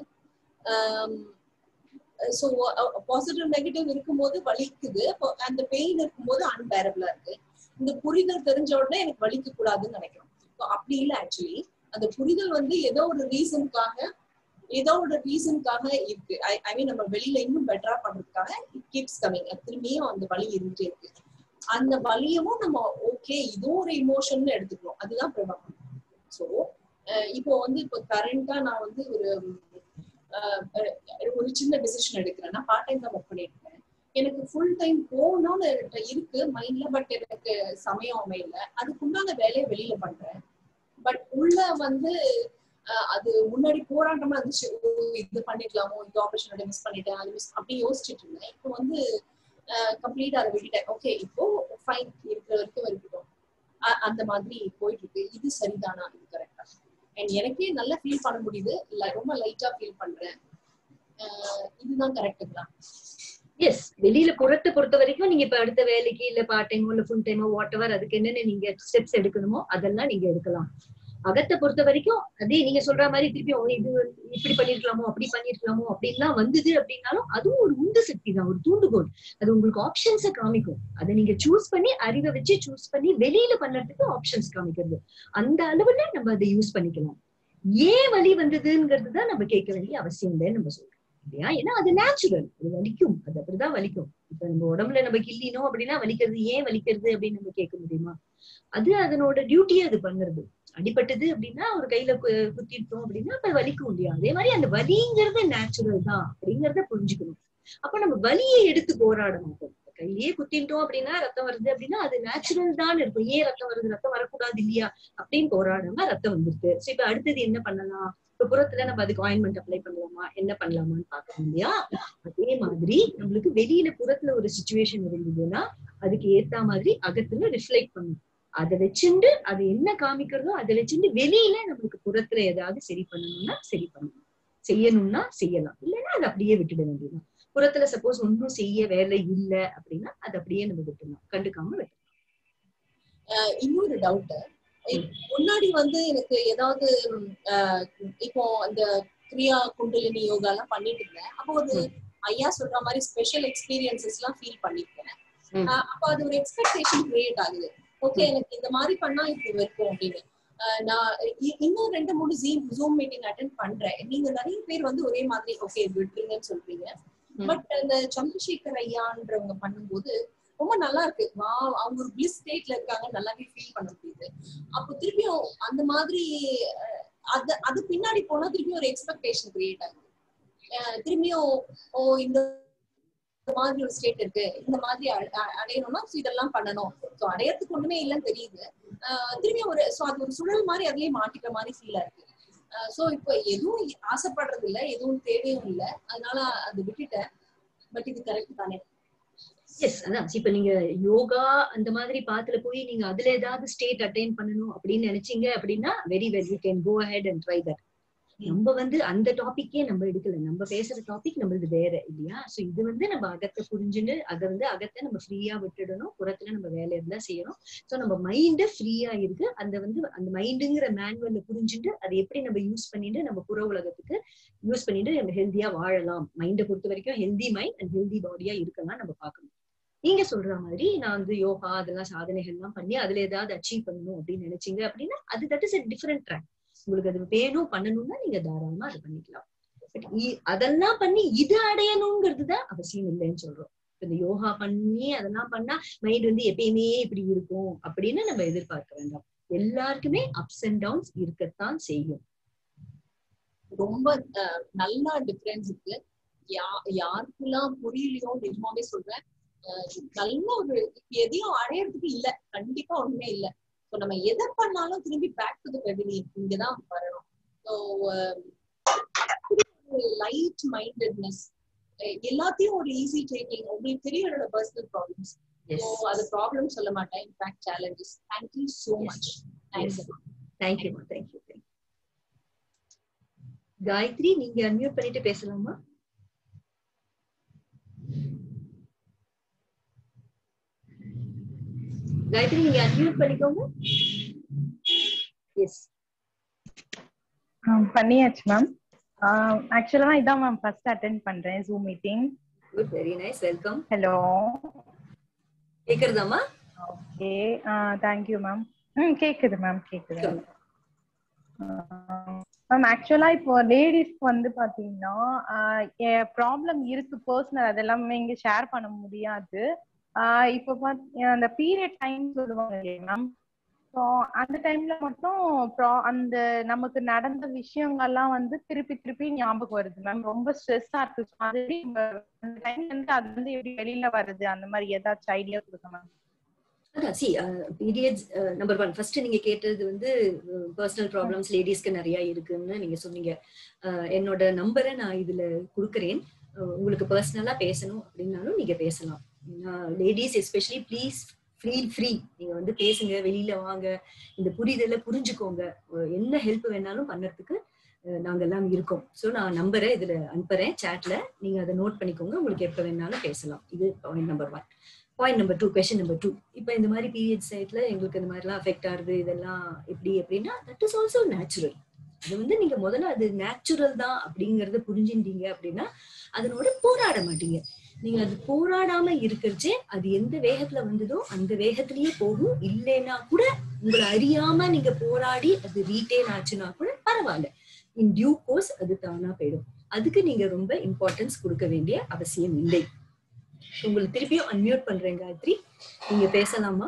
ஸோ பாசிட்டிவ் நெகட்டிவ் இருக்கும்போது வலிக்குது அப்போ அந்த பெயின் இருக்கும்போது அன்பேரபிளா இருக்கு இந்த புரிதல் தெரிஞ்ச உடனே எனக்கு வலிக்க கூடாதுன்னு நினைக்கிறோம் So அப்படி இல்லை ஆக்சுவலி அந்த புரிதல் வந்து ஏதோ ஒரு ரீசனுக்காக ஏதோ ஒரு ரீசனுக்காக இருக்கு ஐ ஐ மீன் நம்ம வெளியில இன்னும் பெட்டரா பண்றதுக்காக இட் கீப்ஸ் கமிங் திரும்பியும் அந்த வலி இருந்துட்டே இருக்கு அந்த வலியவும் நம்ம ஓகே இதுவும் ஒரு இமோஷன் எடுத்துக்கணும் அதுதான் பிரபலம் ஸோ இப்போ வந்து இப்போ கரண்டா நான் வந்து ஒரு அஹ், அஹ், ஒரு சின்ன டிசிஷன் எடுக்கிறேன் நான் பார்ட் டைம் தான் ஒர்க் பண்ணிட்டு இருக்கேன் எனக்கு ஃபுல் டைம் போகணும்னு என்கிட்ட இருக்கு மைண்ட்ல பட் எனக்கு சமயம் அமையல அதுக்குண்டான வேலையை வெளியில பண்றேன் பட் உள்ள வந்து அஹ், அது முன்னாடி போராட்டமா இருந்துச்சு ஓ, இது பண்ணிக்கலாமோ இந்த ஆப்பர்ச்சுனிட்டி மிஸ் பண்ணிட்டேன் அது மிஸ் அப்படி யோசிச்சுட்டு இருந்தேன் இப்போ வந்து கம்ப்ளீட் அதை விட்டுட்டேன் ஓகே இப்போ ஃபைன் இருக்கிற வரைக்கும் இருக்கட்டும் அ- அந்த மாதிரி போயிட்டு இருக்கு இது சரிதானா இது கரெக்டா அண்ட் எனக்கே நல்லா ஃபீல் பண்ண முடியுது ல- ரொம்ப லைட்டா ஃபீல் பண்றேன் அஹ் இதுதான் கரெக்டுங்களா எஸ் வெளியில புறத்தை பொறுத்த வரைக்கும் நீங்க இப்ப அடுத்த வேலைக்கு இல்ல பார்ட் டைமோ இல்ல ஃபுல் டைமோ வாட் எவர் அதுக்கு என்னென்ன நீங்க ஸ்டெப்ஸ் எடுக்கணுமோ அதெல்லாம் நீங்க எடுக்கலாம் அகத்தை பொறுத்த வரைக்கும் அதே நீங்க சொல்ற மாதிரி திருப்பி ஓ, இது இப்படி பண்ணிருக்கலாமோ அப்படி பண்ணிருக்கலாமோ அப்படின்லாம் வந்தது அப்படின்னாலும் அதுவும் ஒரு உந்து சக்தி தான் ஒரு தூண்டுகோல் அது உங்களுக்கு ஆப்ஷன்ஸை காமிக்கும் அதை நீங்க சூஸ் பண்ணி அறிவை வச்சு சூஸ் பண்ணி வெளியில பண்ணறதுக்கு ஆப்ஷன்ஸ் காமிக்கிறது அந்த அளவுல நம்ம அதை யூஸ் பண்ணிக்கலாம் ஏன் வலி வந்ததுங்கிறது தான் நம்ம கேட்க வேண்டிய அவசியம் இல்லைன்னு நம்ம சொல்றோம் இல்லையா ஏன்னா அது நேச்சுரல் அது வலிக்கும் அது அப்படிதான் வலிக்கும் இப்ப நம்ம உடம்புல நம்ம கிள்ளினோம் அப்படின்னா வலிக்கிறது ஏன் வலிக்கிறது அப்படின்னு நம்ம கேட்க முடியுமா அது அதனோட டியூட்டியை அது பண்ணுறது அடிபட்டது அப்படின்னா ஒரு கையில கு- குத்திட்டோம் அப்படின்னா அப்ப வலிக்கும் இல்லையா அதே மாதிரி அந்த வலிங்கிறது நேச்சுரல் தான் அப்படிங்கறத புரிஞ்சுக்கணும் அப்ப நம்ம வலியை எடுத்து போராட மாட்டோம் இப்ப கையிலேயே குத்திட்டோம் அப்படின்னா ரத்தம் வருது அப்படின்னா அது நேச்சுரல் தான் இருக்கும் ஏன் ரத்தம் வருது ரத்தம் வரக்கூடாது இல்லையா அப்படின்னு போராடாம ரத்தம் வந்துருது சோ இப்ப அடுத்தது என்ன பண்ணலாம் இப்ப புறத்துல நம்ம அதுக்கு ஆயின்மெண்ட் அப்ளை பண்ணலாமா என்ன பண்ணலாமான்னு பாக்கணும் இல்லையா அதே மாதிரி நம்மளுக்கு வெளியில புறத்துல ஒரு சுச்சுவேஷன் இருந்ததுன்னா அதுக்கு ஏத்த மாதிரி அகத்துல ரிஃப்ளெக்ட் பண்ணும் அதை வச்சுண்டு அது என்ன காமிக்கிறதோ அதை வச்சுண்டு வெளியில நம்மளுக்கு புறத்துல ஏதாவது சரி பண்ணணும்னா சரி பண்ணணும் செய்யணும்னா செய்யலாம் இல்லைன்னா அதை அப்படியே விட்டுட வேண்டியதுதான் புறத்துல சப்போஸ் ஒன்றும் செய்ய வேலை இல்ல அப்படின்னா அது அப்படியே நம்ம விட்டுடலாம் கண்டுக்காம விட்டுடலாம் அஹ் இன்னொரு டவுட் முன்னாடி வந்து எனக்கு ஏதாவது ம், அஹ், இப்போ அந்த கிரியா குண்டலினி யோகா எல்லாம் பண்ணிட்டு இருந்தேன் அப்போ ஒரு ஐயா சொல்ற மாதிரி ஸ்பெஷல் எக்ஸ்பீரியன்சஸ் எல்லாம் ஃபீல் பண்ணிருக்கேன் ம். அஹ் அப்போ அது ஒரு எக்ஸ்பெக்டேஷன் கிரியேட் ஆகுது ஓகே எனக்கு இந்த மாதிரி பண்ணா இப்படி இருக்கும் அப்படின்னு அஹ் நான் இ- இன்னும் ரெண்டு மூணு ஜீம் ஜூம் மீட்டிங் அட்டென்ட் பண்றேன் நீங்க நிறைய பேர் வந்து ஒரே மாதிரி ஓகே விட்டுருங்கன்னு சொல்றீங்க ம். பட் அந்த சந்திரசேகர் ஐயான்றவங்க பண்ணும்போது ரொம்ப நல்லா இருக்கு வா அவங்க ஒரு பிளிஸ் ஸ்டேட்ல இருக்காங்க நல்லாவே ஃபீல் பண்ண முடியுது அப்போ திருப்பியும் அந்த மாதிரி அஹ், அது அது பின்னாடி போனா திருப்பியும் ஒரு எக்ஸ்பெக்டேஷன் கிரியேட் ஆகுது அஹ், திரும்பியும் ஓ இந்த மாதிரி ஒரு ஸ்டேட் இருக்கு இந்த மாதிரி அ- அ- அடையணும்னா so இதெல்லாம் பண்ணணும் ஸோ அடையறதுக்கு ஒண்ணுமே இல்லைன்னு தெரியுது அஹ், திரும்பியும் ஒரு ஸோ அது ஒரு சுழல் மாதிரி அதுலயே மாட்டிக்கிற மாதிரி ஃபீல் இருக்கு ஸோ இப்போ எதுவும் ஆசைப்படுறது இல்ல எதுவும் தேவையும் இல்ல அதனால அது விட்டுட்டேன் பட் இது கரெக்ட் தானே எஸ் அதான் இப்ப நீங்க யோகா அந்த மாதிரி பாத்துல போய் நீங்க அதுல ஏதாவது ஸ்டேட் அட்டைன் பண்ணணும் அப்படின்னு நினைச்சீங்க அப்படின்னா very well you can go ahead and try that நம்ம வந்து அந்த டாபிக்கே நம்ம எடுக்கல நம்ம பேசுற டாபிக் நம்மளது வேற இல்லையா சோ இது வந்து நம்ம அகத்தை புரிஞ்சுட்டு அதை வந்து அகத்தை நம்ம ஃப்ரீயா விட்டுடணும் புறத்துல நம்ம வேலை இருந்தா செய்யணும் சோ நம்ம மைண்ட் ஃப்ரீயா இருக்கு அந்த வந்து அந்த மைண்டுங்கிற மேனுவல்ல புரிஞ்சுட்டு அதை எப்படி நம்ம யூஸ் பண்ணிட்டு நம்ம புற உலகத்துக்கு யூஸ் பண்ணிட்டு நம்ம ஹெல்தியா வாழலாம் மைண்டை பொறுத்த வரைக்கும் ஹெல்தி மைண்ட் அண்ட் ஹெல்தி பாடியா இருக்கலாம் நம்ம பார்க்கணும் நீங்க சொல்ற மாதிரி நான் வந்து யோகா அதெல்லாம் சாதனைகள் எல்லாம் பண்ணி அதுல ஏதாவது அச்சீவ் பண்ணணும் அப்படின்னு நினைச்சீங்க அப்படின்னா அது that is a different track உங்களுக்கு அது வேணும் பண்ணணும்னா நீங்க தாராளமா அது பண்ணிக்கலாம் பட் அதெல்லாம் பண்ணி இது அடையணுங்கிறது தான் அவசியம் இல்லைன்னு சொல்றோம் இந்த யோகா பண்ணி அதெல்லாம் பண்ணா மைண்ட் வந்து எப்பயுமே இப்படி இருக்கும் அப்படின்னு நம்ம எதிர்பார்க்க வேண்டாம் எல்லாருக்குமே அப்ஸ் அண்ட் டவுன்ஸ் இருக்கத்தான் செய்யும் ரொம்ப அஹ், நல்ல டிஃபரன்ஸ் இருக்கு யா யாருக்கெல்லாம் புரியலையோ நிஜமாவே சொல்றேன் அஹ், நல்ல ஒரு எதையும் அடையறதுக்கு இல்ல கண்டிப்பா ஒண்ணுமே இல்ல ஸோ நம்ம எதை பண்ணாலும் திரும்பி பேக் டு த பெவிலியன் இங்கதான் வரணும் ஸோ லைட் மைண்டட்னஸ் எல்லாத்தையும் ஒரு ஈஸி டேக்கிங் உங்களுக்கு தெரியும் என்னோட பர்சனல் ப்ராப்ளம்ஸ் Yes. ஸோ அது ப்ராப்ளம் சொல்ல மாட்டேன் in fact challenges thank you so Yes. Much Yes. Thank you Thank you, thank you, thank you. Gayathri நீங்க அன்மியூட் பண்ணிட்டு பேசலாமா காயத்ரி நீங்க அன்மியூட் பண்ணிக்கோங்க எஸ் ஆ, பண்ணியாச்சு மேம் ஆக்சுவலா இதான் மேம் ஃபர்ஸ்ட் அட்டென்ட் பண்றேன் zoom meeting good very nice welcome hello கேக்குறதாமா ஓகே தேங்க்யூ மேம் ம் கேக்குது மேம் கேக்குது மேம் ஆக்சுவலா இப்போ லேடிஸ்க்கு வந்து பாத்தீங்கன்னா ப்ராப்ளம் இருக்கு பர்சனல் அதெல்லாமே இங்க ஷேர் பண்ண முடியாது ஆஹ் இப்போ பாத் அந்த பீரியட் டைம் சொல்லுவாங்க இல்லையா மேம் ஸோ அந்த டைம்ல மட்டும் pro- அந்த நமக்கு நடந்த விஷயங்கள்லாம் வந்து திருப்பி திருப்பி ஞாபகம் வருது மேம் ரொம்ப ஸ்ட்ரெஸ்ஸா இருக்கு So அது எப்படி நம்ம அந்த டைம்ல இருந்து அது வந்து எப்படி வெளியில வருது அந்த மாதிரி ஏதாச்சும் ஐடியா கொடுங்க மேம் அதான் சி பீரியட்ஸ் நம்பர் ஒன் ஃபர்ஸ்ட் நீங்க கேட்டது வந்து பர்சனல் ப்ராப்ளம்ஸ் லேடிஸ்க்கு நிறைய இருக்குன்னு நீங்க சொன்னீங்க அஹ், என்னோட நம்பரை நான் இதுல கொடுக்குறேன் அஹ், உங்களுக்கு பர்சனலா பேசணும் அப்படின்னாலும் நீங்க பேசலாம் ladies especially please feel free நீங்க வந்து பேசுங்க வெளியில வாங்க இந்த புரிதலை புரிஞ்சுக்கோங்க அஹ், என்ன ஹெல்ப் வேணாலும் பண்ணறதுக்கு அஹ், நாங்க எல்லாம் இருக்கோம் ஸோ நான் நம்பரை இதுல அனுப்புறேன் சாட்ல நீங்க அதை நோட் பண்ணிக்கோங்க உங்களுக்கு எப்ப வேணாலும் பேசலாம் இது point number one point number two question number two இப்போ இந்த மாதிரி பீரியட் சைட்ல எங்களுக்கு இந்த மாதிரிலாம் அஃபெக்ட் ஆகுது இதெல்லாம் எப்படி அப்படின்னா தட் இஸ் ஆல்சோ நேச்சுரல் அது வந்து நீங்க முதல்ல அது நேச்சுரல் தான் அப்படிங்கறத புரிஞ்சுட்டீங்க அப்படின்னா அதனோட போராட மாட்டீங்க நீங்க அது போராடாம இருக்கிறச்சே அது எந்த வேகத்துல வந்ததோ அந்த வேகத்திலேயே போகும் இல்லைன்னா கூட உங்களை அறியாம நீங்க போராடி அது ரீட்டைன் ஆச்சுன்னா கூட பரவாயில்ல இன் டியூ கோர்ஸ் அது தானா போயிடும் அதுக்கு நீங்க ரொம்ப இம்பார்ட்டன்ஸ் கொடுக்க வேண்டிய அவசியம் இல்லை உங்களுக்கு திருப்பியும் அன்மியூட் பண்றேன் காயத்ரி நீங்க பேசலாமா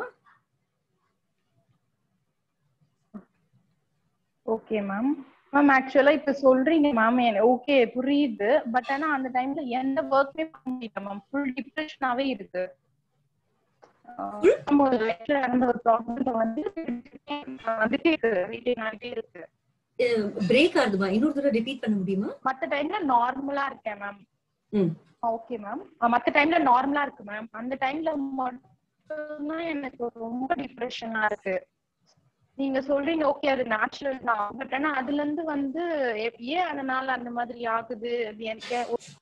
ஓகே மேம் மேம் ஆக்சுவலா இப்ப சொல்றீங்க மேம் ஓகே புரியுது பட் ஆனா அந்த டைம்ல எந்த ஒர்க்குமே பண்ண முடியல மேம் ஃபுல் டிப்ரெஷனாவே இருக்கு ஆஹ் நம்ம லைஃப்ல நடந்த ஒரு ப்ராப்ளம் வந்து வந்துட்டே இருக்கு ரீட்டைன் ஆகிட்டே இருக்கு பிரேக் ஆகுதுமா இன்னொரு தடவை ரிப்பீட் பண்ண முடியுமா மத்த டைம்ல நார்மலா இருக்கேன் மேம் ம். ஓகே மேம் மத்த டைம்ல நார்மலா இருக்கு மேம் அந்த டைம்ல மட்டும்தான் எனக்கு ரொம்ப டிப்ரெஷனா இருக்கு நீங்க சொல்றீங்க ஓகே அது நேச்சுரல் தான் பட் ஆனா அதுல இருந்து வந்து எ- ஏன் அதனால அந்த மாதிரி ஆகுது அது எனக்கு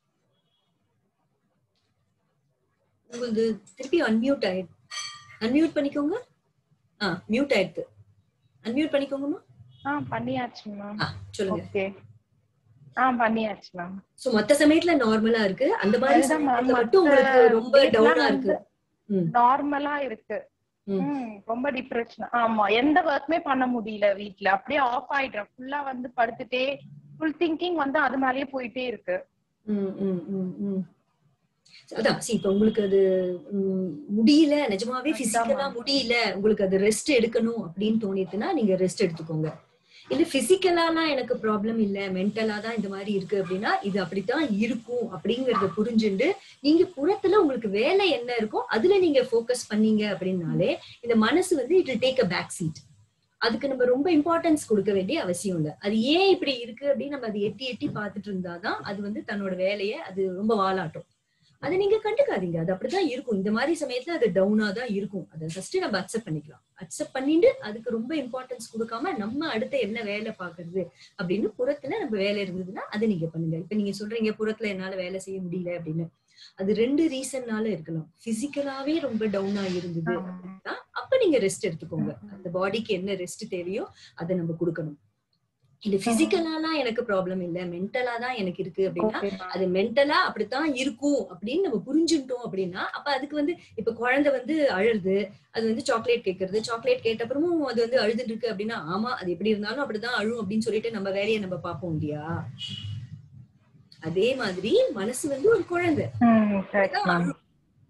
உங்களுக்கு திருப்பி அன்மியூட் ஆயிடு அன்மியூட் பண்ணிக்கோங்க ஆ மியூட் ஆயிடுது அன்மியூட் பண்ணிக்கோங்கம்மா ஆ பண்ணியாச்சு மேம் ஆ சொல்லுங்க ஓகே ஆ பண்ணியாச்சு மேம் சோ மத்த சமயத்துல நார்மலா இருக்கு அந்த மாதிரி அதுதான் ma'am, சமயத்துல மட்டும் மத்த உங்களுக்கு ரொம்ப days டவுனா எல்லாம் இருக்கு ம். நார்மலா இருக்கு ம். ம், ரொம்ப டிப்ரெஷன் ஆமா எந்த ஒர்க்குமே பண்ண முடியல வீட்ல அப்படியே ஆஃப் ஆயிடுறேன் ஃபுல்லா வந்து படுத்துட்டே ஃபுல் திங்கிங் வந்து அது மேலயே போயிட்டே இருக்கு ம், ம், ம், ம். அதான் see, இப்ப உங்களுக்கு அது ம், முடியல நிஜமாவே அதான் பிசிக்கலா ma'am. முடியல உங்களுக்கு அது ரெஸ்ட் எடுக்கணும் அப்படின்னு தோணிட்டுனா நீங்க ரெஸ்ட் எடுத்துக்கோங்க இல்ல பிசிக்கலாலாம் எனக்கு ப்ராப்ளம் இல்ல மென்டலா தான் இந்த மாதிரி இருக்கு அப்படின்னா இது அப்படித்தான் இருக்கும் அப்படிங்கறத புரிஞ்சுண்டு நீங்க புறத்துல உங்களுக்கு வேலை என்ன இருக்கோ அதுல நீங்க ஃபோக்கஸ் பண்ணீங்க அப்படின்னாலே இந்த மனசு வந்து it take a back seat அதுக்கு நம்ம ரொம்ப இம்பார்ட்டன்ஸ் கொடுக்க வேண்டிய அவசியம் இல்ல அது ஏன் இப்படி இருக்கு அப்படின்னு நம்ம அதை எட்டி எட்டி பார்த்துட்டு இருந்தாதான் அது வந்து தன்னோட வேலையை அது ரொம்ப வாலாட்டும் அதை நீங்க கண்டுக்காதீங்க அது அப்படிதான் இருக்கும் இந்த மாதிரி சமயத்துல அது டவுனா தான் இருக்கும் அதை ஃபர்ஸ்ட் நம்ம அக்செப்ட் பண்ணிக்கலாம் அக்செப்ட் பண்ணிட்டு அதுக்கு ரொம்ப இம்பார்ட்டன்ஸ் கொடுக்காம நம்ம அடுத்த என்ன வேலை பாக்குறது அப்படின்னு புறத்துல நம்ம வேலை இருந்ததுன்னா அதை நீங்க பண்ணுங்க இப்ப நீங்க சொல்றீங்க புறத்துல என்னால வேலை செய்ய முடியல அப்படின்னு அது ரெண்டு ரீசன்னால இருக்கலாம் பிசிக்கலாவே ரொம்ப டவுனா இருந்தது அப்படின்னா அப்ப நீங்க ரெஸ்ட் எடுத்துக்கோங்க அந்த பாடிக்கு என்ன ரெஸ்ட் தேவையோ அதை நம்ம கொடுக்கணும் இது பிசிக்கலாலாம் எனக்கு ப்ராப்ளம் இல்ல மென்டலா தான் எனக்கு இருக்கு அப்படின்னா ஓகே அது மென்டலா அப்படித்தான் இருக்கும் அப்படின்னு நம்ம புரிஞ்சுட்டோம் அப்படின்னா அப்ப அதுக்கு வந்து இப்ப குழந்தை வந்து அழுது அது வந்து சாக்லேட் கேட்கறது சாக்லேட் கேட்ட அப்புறமும் அது வந்து அழுதுட்டு இருக்கு அப்படின்னா ஆமா அது எப்படி இருந்தாலும் அப்படிதான் அழும் அப்படின்னு சொல்லிட்டு நம்ம வேலையை நம்ம பார்ப்போம் இல்லையா அதே மாதிரி மனசு வந்து ஒரு குழந்தை ம் கரெக்ட் மேம்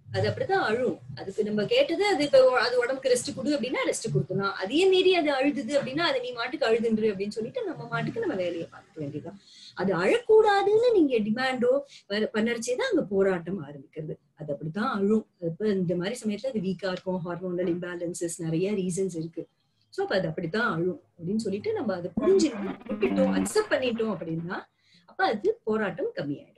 அது அப்படிதான் அழும் அதுக்கு நம்ம கேட்டது அது இப்ப அது உடம்புக்கு ரெஸ்ட் கொடு அப்படின்னா ரெஸ்ட் கொடுக்கணும் அதையே மீறி அது அழுதுது அப்படின்னா அதை நீ மாட்டுக்கு அழுதுன்று அப்படின்னு சொல்லிட்டு நம்ம மாட்டுக்கு நம்ம வேலையை பார்க்க வேண்டியதுதான் அது அழக்கூடாதுன்னு நீங்க டிமாண்டோ பண்ணடிச்சேதான் அங்க போராட்டம் ஆரம்பிக்கிறது அது அப்படித்தான் அழும் இப்ப இந்த மாதிரி சமயத்துல அது வீக்கா இருக்கும் ஹார்மோனல் இம்பேலன்சஸ் நிறைய ரீசன்ஸ் இருக்கு சோ அப்ப அது அப்படித்தான் அழும் அப்படின்னு சொல்லிட்டு நம்ம அதை புரிஞ்சு விட்டுட்டோம் அக்செப்ட் பண்ணிட்டோம் அப்படின்னா அப்ப அது போராட்டம் கம்மியாயிடும்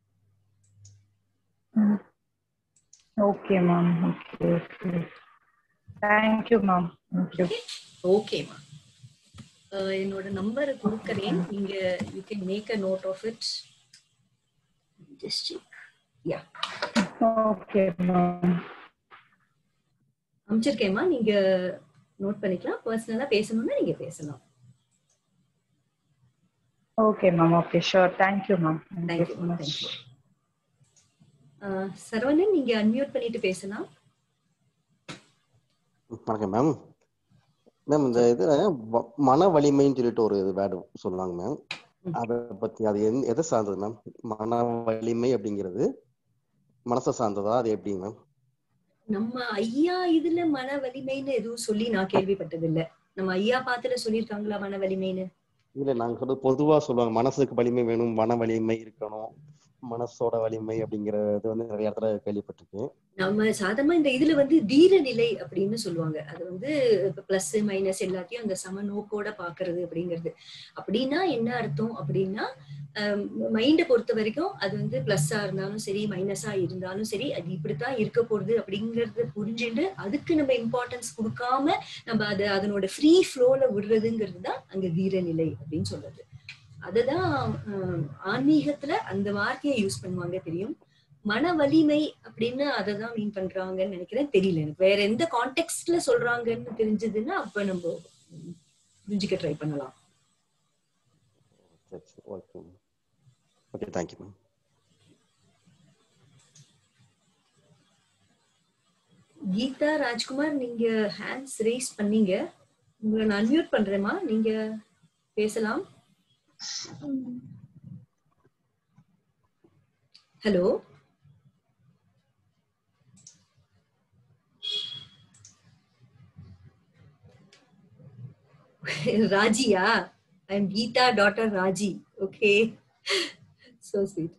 okay ma'am okay okay thank you ma'am thank you ஓகேமா என்னோட நம்பரை கொடுக்கறேன் நீங்க you can make a note of it just yeah okay ma'am அமைச்சிருக்கேம்மா நீங்க நோட் பண்ணிக்கலாம் பர்சனலா பேசணும்னா நீங்க பேசலாம் okay ma'am okay sure thank you ma'am thank you thank you so much thank you Saravanan நீங்க அன்மியூட் பண்ணிட்டு பேசலாம் வணக்கம் மேம் மேம் இந்த இதுல வ- மன வலிமைன்னு சொல்லிட்டு ஒரு வேர்டு சொல்லுவாங்க மேம் ம். அத பத்தி அது எந்த- எதை சார்ந்தது மேம் மன வலிமை அப்படிங்கிறது மனசை சார்ந்ததா அது எப்படி மேம் நம்ம ஐயா இதுல மன வலிமைன்னு எதுவும் சொல்லி நான் கேள்விப்பட்டது இல்ல நம்ம ஐயா பாத்துல சொல்லியிருக்காங்களா மன வலிமைன்னு இல்ல நாங்க சொல்றது பொதுவா சொல்லுவாங்க மனசுக்கு வலிமை வேணும் மன வலிமை இருக்கணும் மனசோட வலிமை அப்படிங்கறது வந்து நிறைய இடத்துல கேள்விப்பட்டிருக்கேன் நம்ம சாதாரணமா இந்த இதுல வந்து தீர நிலை அப்படின்னு சொல்லுவாங்க அது வந்து பிளஸ் மைனஸ் எல்லாத்தையும் அந்த சம நோக்கோட பாக்குறது அப்படிங்கிறது அப்படின்னா என்ன அர்த்தம் அப்படின்னா மைண்டை பொறுத்த வரைக்கும் அது வந்து பிளஸ்ஸா இருந்தாலும் சரி மைனஸா இருந்தாலும் சரி அது இப்படித்தான் இருக்க போகுது அப்படிங்கறத புரிஞ்சுட்டு அதுக்கு நம்ம இம்பார்ட்டன்ஸ் கொடுக்காம நம்ம அது அதனோட ஃப்ரீ ஃப்ளோல விடுறதுங்கிறது தான் அங்க வீரநிலை அப்படின்னு சொல்றது அதுதான் ஆஹ், ஆன்மீகத்துல அந்த வார்த்தையை யூஸ் பண்ணுவாங்க தெரியும் மன வலிமை அப்படின்னு அதை தான் மீன் பண்றாங்கன்னு நினைக்கிறேன் தெரியல எனக்கு வேற எந்த கான்டெக்ட்ல சொல்றாங்கன்னு தெரிஞ்சதுன்னா அப்ப நம்ம உம், புரிஞ்சுக்க ட்ரை பண்ணலாம் சரி சரி okay ma'am okay thank you ma'am Geetha Rajkumar நீங்க ஹேண்ட்ஸ் ரேஸ் பண்ணீங்க உங்களை நான் அன்மியூட் பண்றேம்மா நீங்க பேசலாம் ஹலோ ராஜியா I am Geetha daughter Raji okay so sweet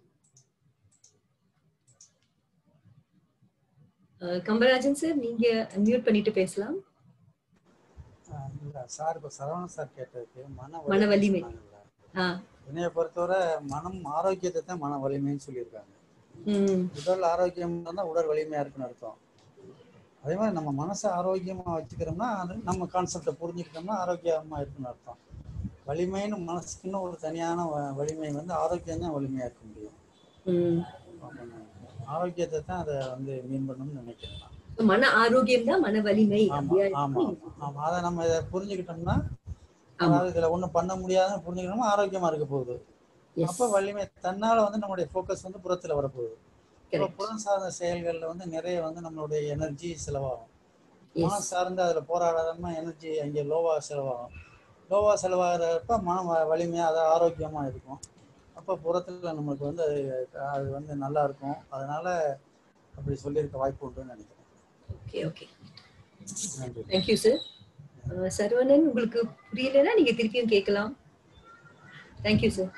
Kambarajan sir நீங்க அன்மியூட் பண்ணிட்டு பேசலாம் ஆஹ் இல்ல சார் இப்போ சரவணன் சார் கேட்டதுக்கு மன மன வலிமை. சொன்னாங்கல்ல. ஆ என்னைய பொறுத்தவரை மனம் ஆரோக்கியத்தை தான் மன வலிமைன்னு சொல்லியிருக்காங்க ம் உடல் ஆரோக்கியம் இருந்தால் உடல் வலிமையா இருக்குன்னு அர்த்தம் அதே மாதிரி நம்ம மனசை ஆரோக்கியமா வச்சுக்கிறோம்னா அது நம்ம கான்செப்டை புரிஞ்சுக்கிட்டோம்னா ஆரோக்கியமா இருக்குன்னு அர்த்தம் வலிமைன்னு மனசுக்குன்னு ஒரு தனியான வ- வலிமை வந்து ஆரோக்கியம் தான் வலிமையா இருக்க முடியும் ம் ஆமாங்க. ஆரோக்கியத்தை தான் அதை வந்து மீன் பண்ணணும்னு நினைக்கிறேன் நான். மன ஆரோக்கியம் தான் மன வலிமை ஆமா அப்படியா ஆமா இருக்கு? ஆமா அதை நம்ம இதை புரிஞ்சுக்கிட்டோம்னா ஆமா. அதாவது இதுல ஒண்ணும் பண்ண முடியாதுன்னு புரிஞ்சுக்கிட்டோம்னா ஆரோக்கியமா இருக்க போகுது Yes, அப்ப வலிமை தன்னால வந்து நம்மளுடைய ஃபோக்கஸ் வந்து புறத்துல வரப்போகுது இப்போ correct. புறம் சார்ந்த செயல்கள்ல வந்து நிறைய வந்து நம்மளுடைய எனர்ஜி செலவாகும் Yes. மனம் சார்ந்து அதுல போராடாம எனர்ஜி அங்கே லோவா செலவாகும் லோவா செலவாகிறப்ப மனம் வ- வலிமையா அது ஆரோக்கியமா இருக்கும் அப்ப புறத்துல நமக்கு வந்து அது அது வந்து நல்லா இருக்கும் அதனால அப்படி சொல்லியிருக்க வாய்ப்பு உண்டுன்னு நினைக்கிறேன் Okay, okay. நன்றி Thank you, sir. Uh, Saravanan உங்களுக்கு புரியலன்னா நீங்க திருப்பியும் கேட்கலாம் தேங்க்யூ சார்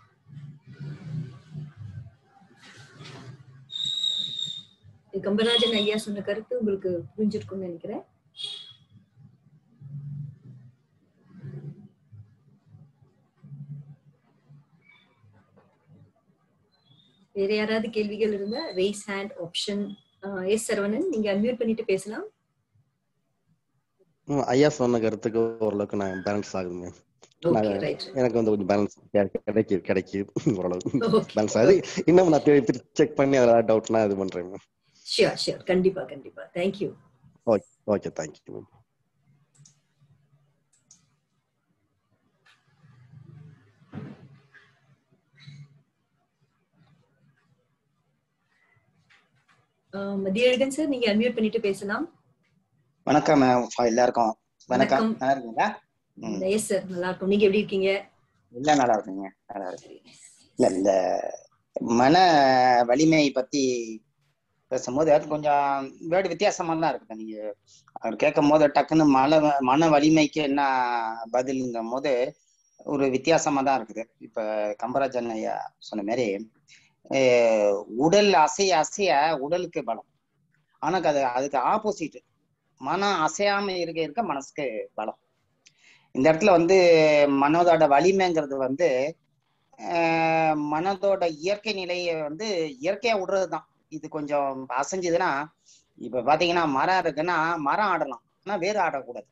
கம்பராஜன் ஐயா சொன்ன கருத்து உங்களுக்கு புரிஞ்சிருக்கும்னு நினைக்கிறேன் வேற யாராவது கேள்விகள் இருந்தா raise hand option yes Saravanan நீங்க அன்மியூட் பண்ணிட்டு பேசலாம் ம், ஐயா சொன்ன கருத்துக்கு ஓரளவுக்கு நான் பேலன்ஸ் ஆகுதுங்க ஓகே நான் ரைட் எனக்கு வந்து கொஞ்சம் பேலன்ஸ் கிடைக்குது கிடைக்குது ஓரளவுக்கு ஓகே பேலன்ஸ் ஆகுது இன்னும் நான் திருப்பி செக் பண்ணி அதில் டவுட்னா இது பண்றேன் ஷியோர் ஷியோர் கண்டிப்பா கண்டிப்பா thank you okay okay thank you ma'am Mathiyazhagan sir நீங்க அன்மியூட் பண்ணிட்டு பேசலாம் வணக்கம் மேம் எல்லாருக்கும் வணக்கம் வணக்கம். நல்லா இருக்கீங்களா ம். எஸ் சார் நல்லா இருக்கும் நீங்க எப்படி இருக்கீங்க எல்லாம் நல்லா இருக்குங்க நல்லா இருக்கு இல்ல இந்த மன வலிமை பத்தி பேசும்போது அது கொஞ்சம் வேர்டு வித்தியாசமா தான் இருக்குது நீங்க அவர் கேட்கும் போது டக்குன்னு மன மன வலிமைக்கு என்ன பதிலுங்கும் போது ஒரு வித்தியாசமா தான் இருக்குது இப்ப கம்பராஜன் ஐயா சொன்ன மாதிரி அஹ் உடல் அசைய அசைய உடலுக்கு பலம் ஆனா அது அதுக்கு ஆப்போசிட் மனம் அசையாம இருக்க இருக்க மனசுக்கு பலம் இந்த இடத்துல வந்து மனதோட வலிமைங்கிறது வந்து ஆஹ் மனதோட இயற்கை நிலையை வந்து இயற்கையா விடுறதுதான் இது கொஞ்சம் அசைஞ்சதுன்னா இப்ப பாத்தீங்கன்னா மரம் இருக்குன்னா மரம் ஆடலாம் ஆனா வேறு ஆடக்கூடாது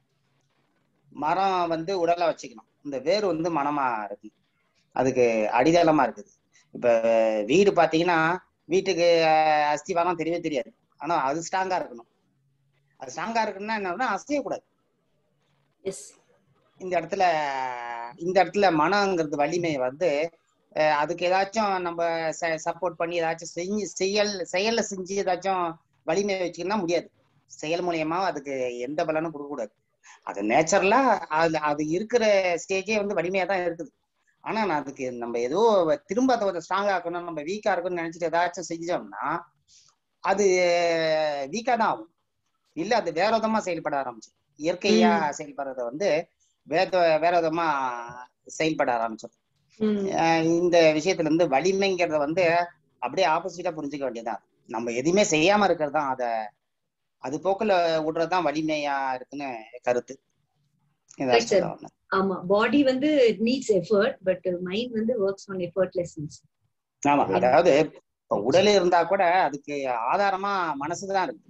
மரம் வந்து உடலா வச்சுக்கணும் இந்த வேர் வந்து மனமா இருக்கு அதுக்கு அடித்தளமா இருக்குது இப்ப வீடு பாத்தீங்கன்னா வீட்டுக்கு அஹ், அஸ்திவாரம் தெரியவே தெரியாது ஆனா அது ஸ்ட்ராங்கா இருக்கணும் அது ஸ்ட்ராங்கா இருக்குன்னா என்ன அசையக்கூடாது எஸ் இந்த இடத்துல இந்த இடத்துல மனங்கிறது வலிமை வந்து அஹ், அதுக்கு ஏதாச்சும் நம்ம சப்போர்ட் பண்ணி ஏதாச்சும் செஞ்சு செயல் செயல்ல செஞ்சு ஏதாச்சும் வலிமை வச்சுக்கணும்னா முடியாது செயல் மூலியமா அதுக்கு எந்த பலனும் கொடுக்கக்கூடாது அது நேச்சுரலா அது அது இருக்கிற ஸ்டேஜே வந்து வலிமையா தான் இருக்குது ஆனா நான் அதுக்கு நம்ம ஏதோ திரும்ப அதை கொஞ்சம் ஸ்ட்ராங் ஆக்கணும் நம்ம வீக்கா இருக்கணும்னு நினைச்சிட்டு ஏதாச்சும் செஞ்சோம்னா அது வீக்கா தான் ஆகும் இல்ல அது வேற விதமா செயல்பட ஆரம்பிச்சு இயற்கையா செயல்படுறத வந்து வேற வேற விதமா செயல்பட ஆரம்பிச்சோம் ம் அஹ் இந்த விஷயத்துல இருந்து வலிமைங்கிறத வந்து அப்படியே ஆப்போசிட்டா புரிஞ்சுக்க வேண்டியதுதான் நம்ம எதுவுமே செய்யாம இருக்கிறது தான் அத அது போக்குல விடுறதுதான் வலிமையா இருக்குன்னு கருத்து Right, இதான் sir. சொல்ல வந்தேன். ஆமா பாடி வந்து நீட்ஸ் எஃபர்ட் பட் மைண்ட் வந்து ஒர்க்ஸ் ஆன் எஃபர்ட்லெஸ்னஸ் ஆமா அதாவது இப்ப உடல் இருந்தா கூட அதுக்கு ஆதாரமா மனசுதான் இருக்கு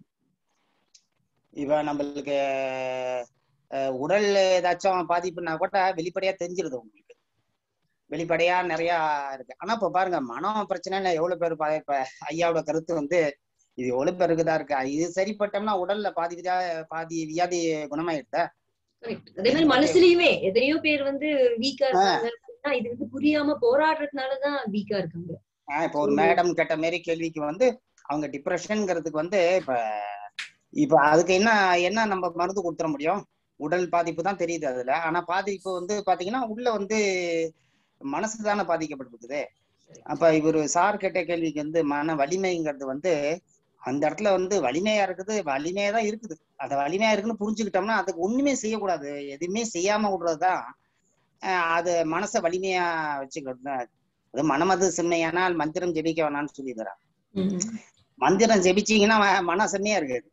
இப்ப நம்மளுக்கு அஹ், உடல் ஏதாச்சும் பாதிப்புனா கூட வெளிப்படையா தெரிஞ்சிருது உங்களுக்கு வெளிப்படையா நிறைய இருக்கு ஆனா இப்ப பாருங்க மனம் பிரச்சனைல எவ்வளவு பேர் பா- இப்ப ஐயாவோட கருத்து வந்து இது எவ்வளவு பேருக்கு தான் இருக்கு இது சரிப்பட்டோம்னா உடல்ல பாதி விதா பாதி வியாதி குணமாயிடுதா கரெக்ட் அதே மாதிரி மனசுலயுமே எத்தனையோ பேர் வந்து வீக்கா இருக்காங்க அப்படின்னா இது வந்து புரியாம போராடுறதுனாலதான் வீக்கா இருக்காங்க ஆஹ் இப்ப ஒரு மேடம் கேட்ட மாதிரி கேள்விக்கு வந்து அவங்க டிப்ரெஷன்ங்கிறதுக்கு வந்து இப்ப இப்ப அதுக்கு என்ன என்ன நம்ம மருந்து கொடுத்துட முடியும் உடல் பாதிப்பு தான் தெரியுது அதுல ஆனா பாதிப்பு வந்து பாத்தீங்கன்னா உள்ள வந்து மனசு தானே பாதிக்கப்பட்டிருக்குது அப்ப இவர் சார் கேட்ட கேள்விக்கு வந்து மன வலிமைங்கிறது வந்து அந்த இடத்துல வந்து வலிமையா இருக்குது வலிமையா தான் இருக்குது அந்த வலிமையா இருக்குன்னு புரிஞ்சுக்கிட்டோம்னா அதுக்கு ஒண்ணுமே செய்யக்கூடாது எதுவுமே செய்யாம விடுறதுதான் ஆஹ் அது மனசை வலிமையா வச்சுக்கிறது தான் அது மனமது செம்மையானால் மந்திரம் ஜெபிக்க வேணாம்னு சொல்லிடுறான் மந்திரம் ஜெபிச்சீங்கன்னா ம- மன செம்மையா இருக்கு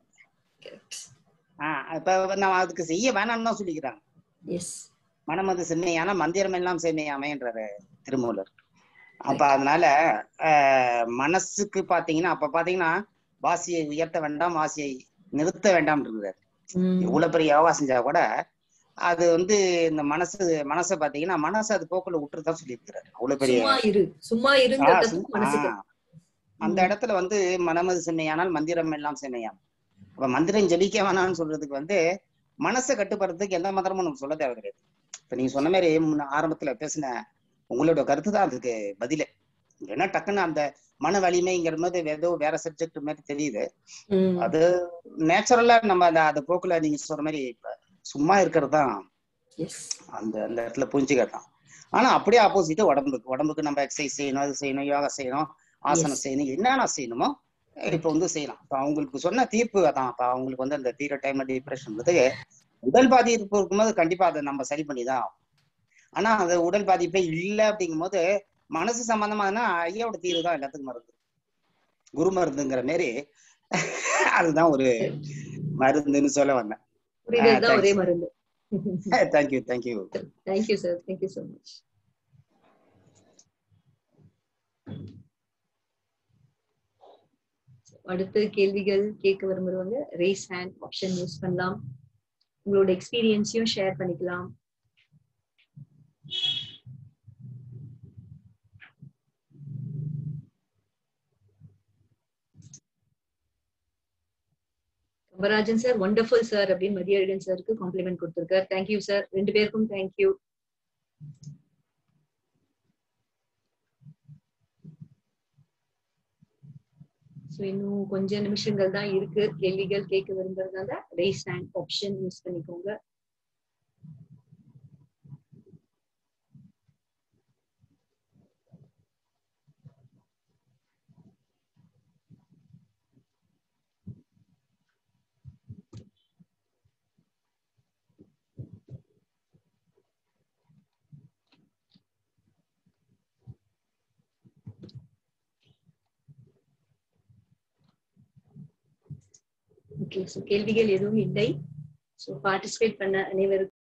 ஆஹ் இப்ப நம்ம அதுக்கு செய்ய வேணாம்னு தான் சொல்லிக்கிறாங்க எஸ் மனமது செம்மையான மந்திரம் எல்லாம் செம்மையாமைன்றாரு திருமூலர் அப்ப அதனால ஆஹ் மனசுக்கு பாத்தீங்கன்னா அப்ப பாத்தீங்கன்னா வாசியை உயர்த்த வேண்டாம் வாசியை நிறுத்த வேண்டாம் இருக்கிறார் எவ்வளவு பெரிய யோகா செஞ்சா கூட அது வந்து இந்த மனசு மனசை பாத்தீங்கன்னா மனசு அது போக்குல விட்டுறதான் சொல்லியிருக்கிறாரு அவ்வளவு பெரிய சும்மா இரு சும்மா ஆ, இருங்கிறது சும்- மனசுக்கு ஆ. அந்த இடத்துல வந்து மனமது செம்மையானால் மந்திரம் எல்லாம் செம்மையாம் அப்ப மந்திரம் ஜெபிக்க வேணாம்னு சொல்றதுக்கு வந்து மனசை கட்டுப்படுறதுக்கு எந்த மந்திரமும் நமக்கு சொல்ல தேவை கிடையாது இப்ப நீங்க சொன்ன மாதிரி முன்ன ஆரம்பத்துல பேசின உங்களோட கருத்து தான் அதுக்கு பதிலே ஏன்னா டக்குன்னு அந்த மன வலிமைங்கிற போது ஏதோ வேற சப்ஜெக்ட் மாதிரி தெரியுது ம். அது நேச்சுரலா நம்ம அந்த அந்த போக்குல நீங்க சொல்ற மாதிரி இப்ப சும்மா இருக்கிறது தான் Yes. அந்த அந்த இடத்துல புரிஞ்சுக்கிறது தான் ஆனா அப்படியே ஆப்போசிட் உடம்புக்கு உடம்புக்கு நம்ம எக்ஸசைஸ் செய்யணும் அது செய்யணும் யோகா செய்யணும் ஆசனம் Yes. செய்யணும் என்னென்ன செய்யணுமோ இப்ப வந்து செய்யலாம் இப்ப அவங்களுக்கு சொன்ன தீர்ப்பு அதான் இப்ப அவங்களுக்கு வந்து அந்த தீர டைம்ல டிப்ரெஷன்றது உடல் பாதிப்பு இருக்கும்போது கண்டிப்பா அதை நம்ம சரி பண்ணி தான் ஆகணும். ஆனா அது உடல் பாதிப்பே இல்லை அப்படிங்கும் போது மனசு சம்பந்தமானா ஐயாவோட தீர்வு தான் எல்லாத்துக்கும் மருந்து குரு மருந்துங்கிற மாதிரி அதுதான் ஒரு மருந்துன்னு சொல்ல வந்தேன் புரிதல் தான் thanks. ஒரே மருந்து thank you thank you thank you sir thank you so much அடுத்த கேள்விகள் கேட்க விரும்புறவங்க ரேஸ் ஹேண்ட் ஆப்ஷன் யூஸ் பண்ணலாம் உங்களோட எக்ஸ்பீரியன்ஸையும் ஷேர் பண்ணிக்கலாம் கம்பராஜன் சார் ஒண்டர்ஃபுல் சார் அப்படின்னு மதியழகன் சாருக்கு காம்ப்ளிமெண்ட் கொடுத்திருக்காரு தேங்க்யூ சார் ரெண்டு பேருக்கும் தேங்க்யூ ஸோ இன்னும் கொஞ்ச நிமிஷங்கள் தான் இருக்கு கேள்விகள் கேட்க விரும்புறதுனால ரேஸ் ஹேண்ட் ஆப்ஷன் யூஸ் பண்ணிக்கோங்க ஓகே ஸோ கேள்விகள் எதுவும் இல்லை ஸோ பார்ட்டிசிபேட் பண்ண அனைவருக்கும்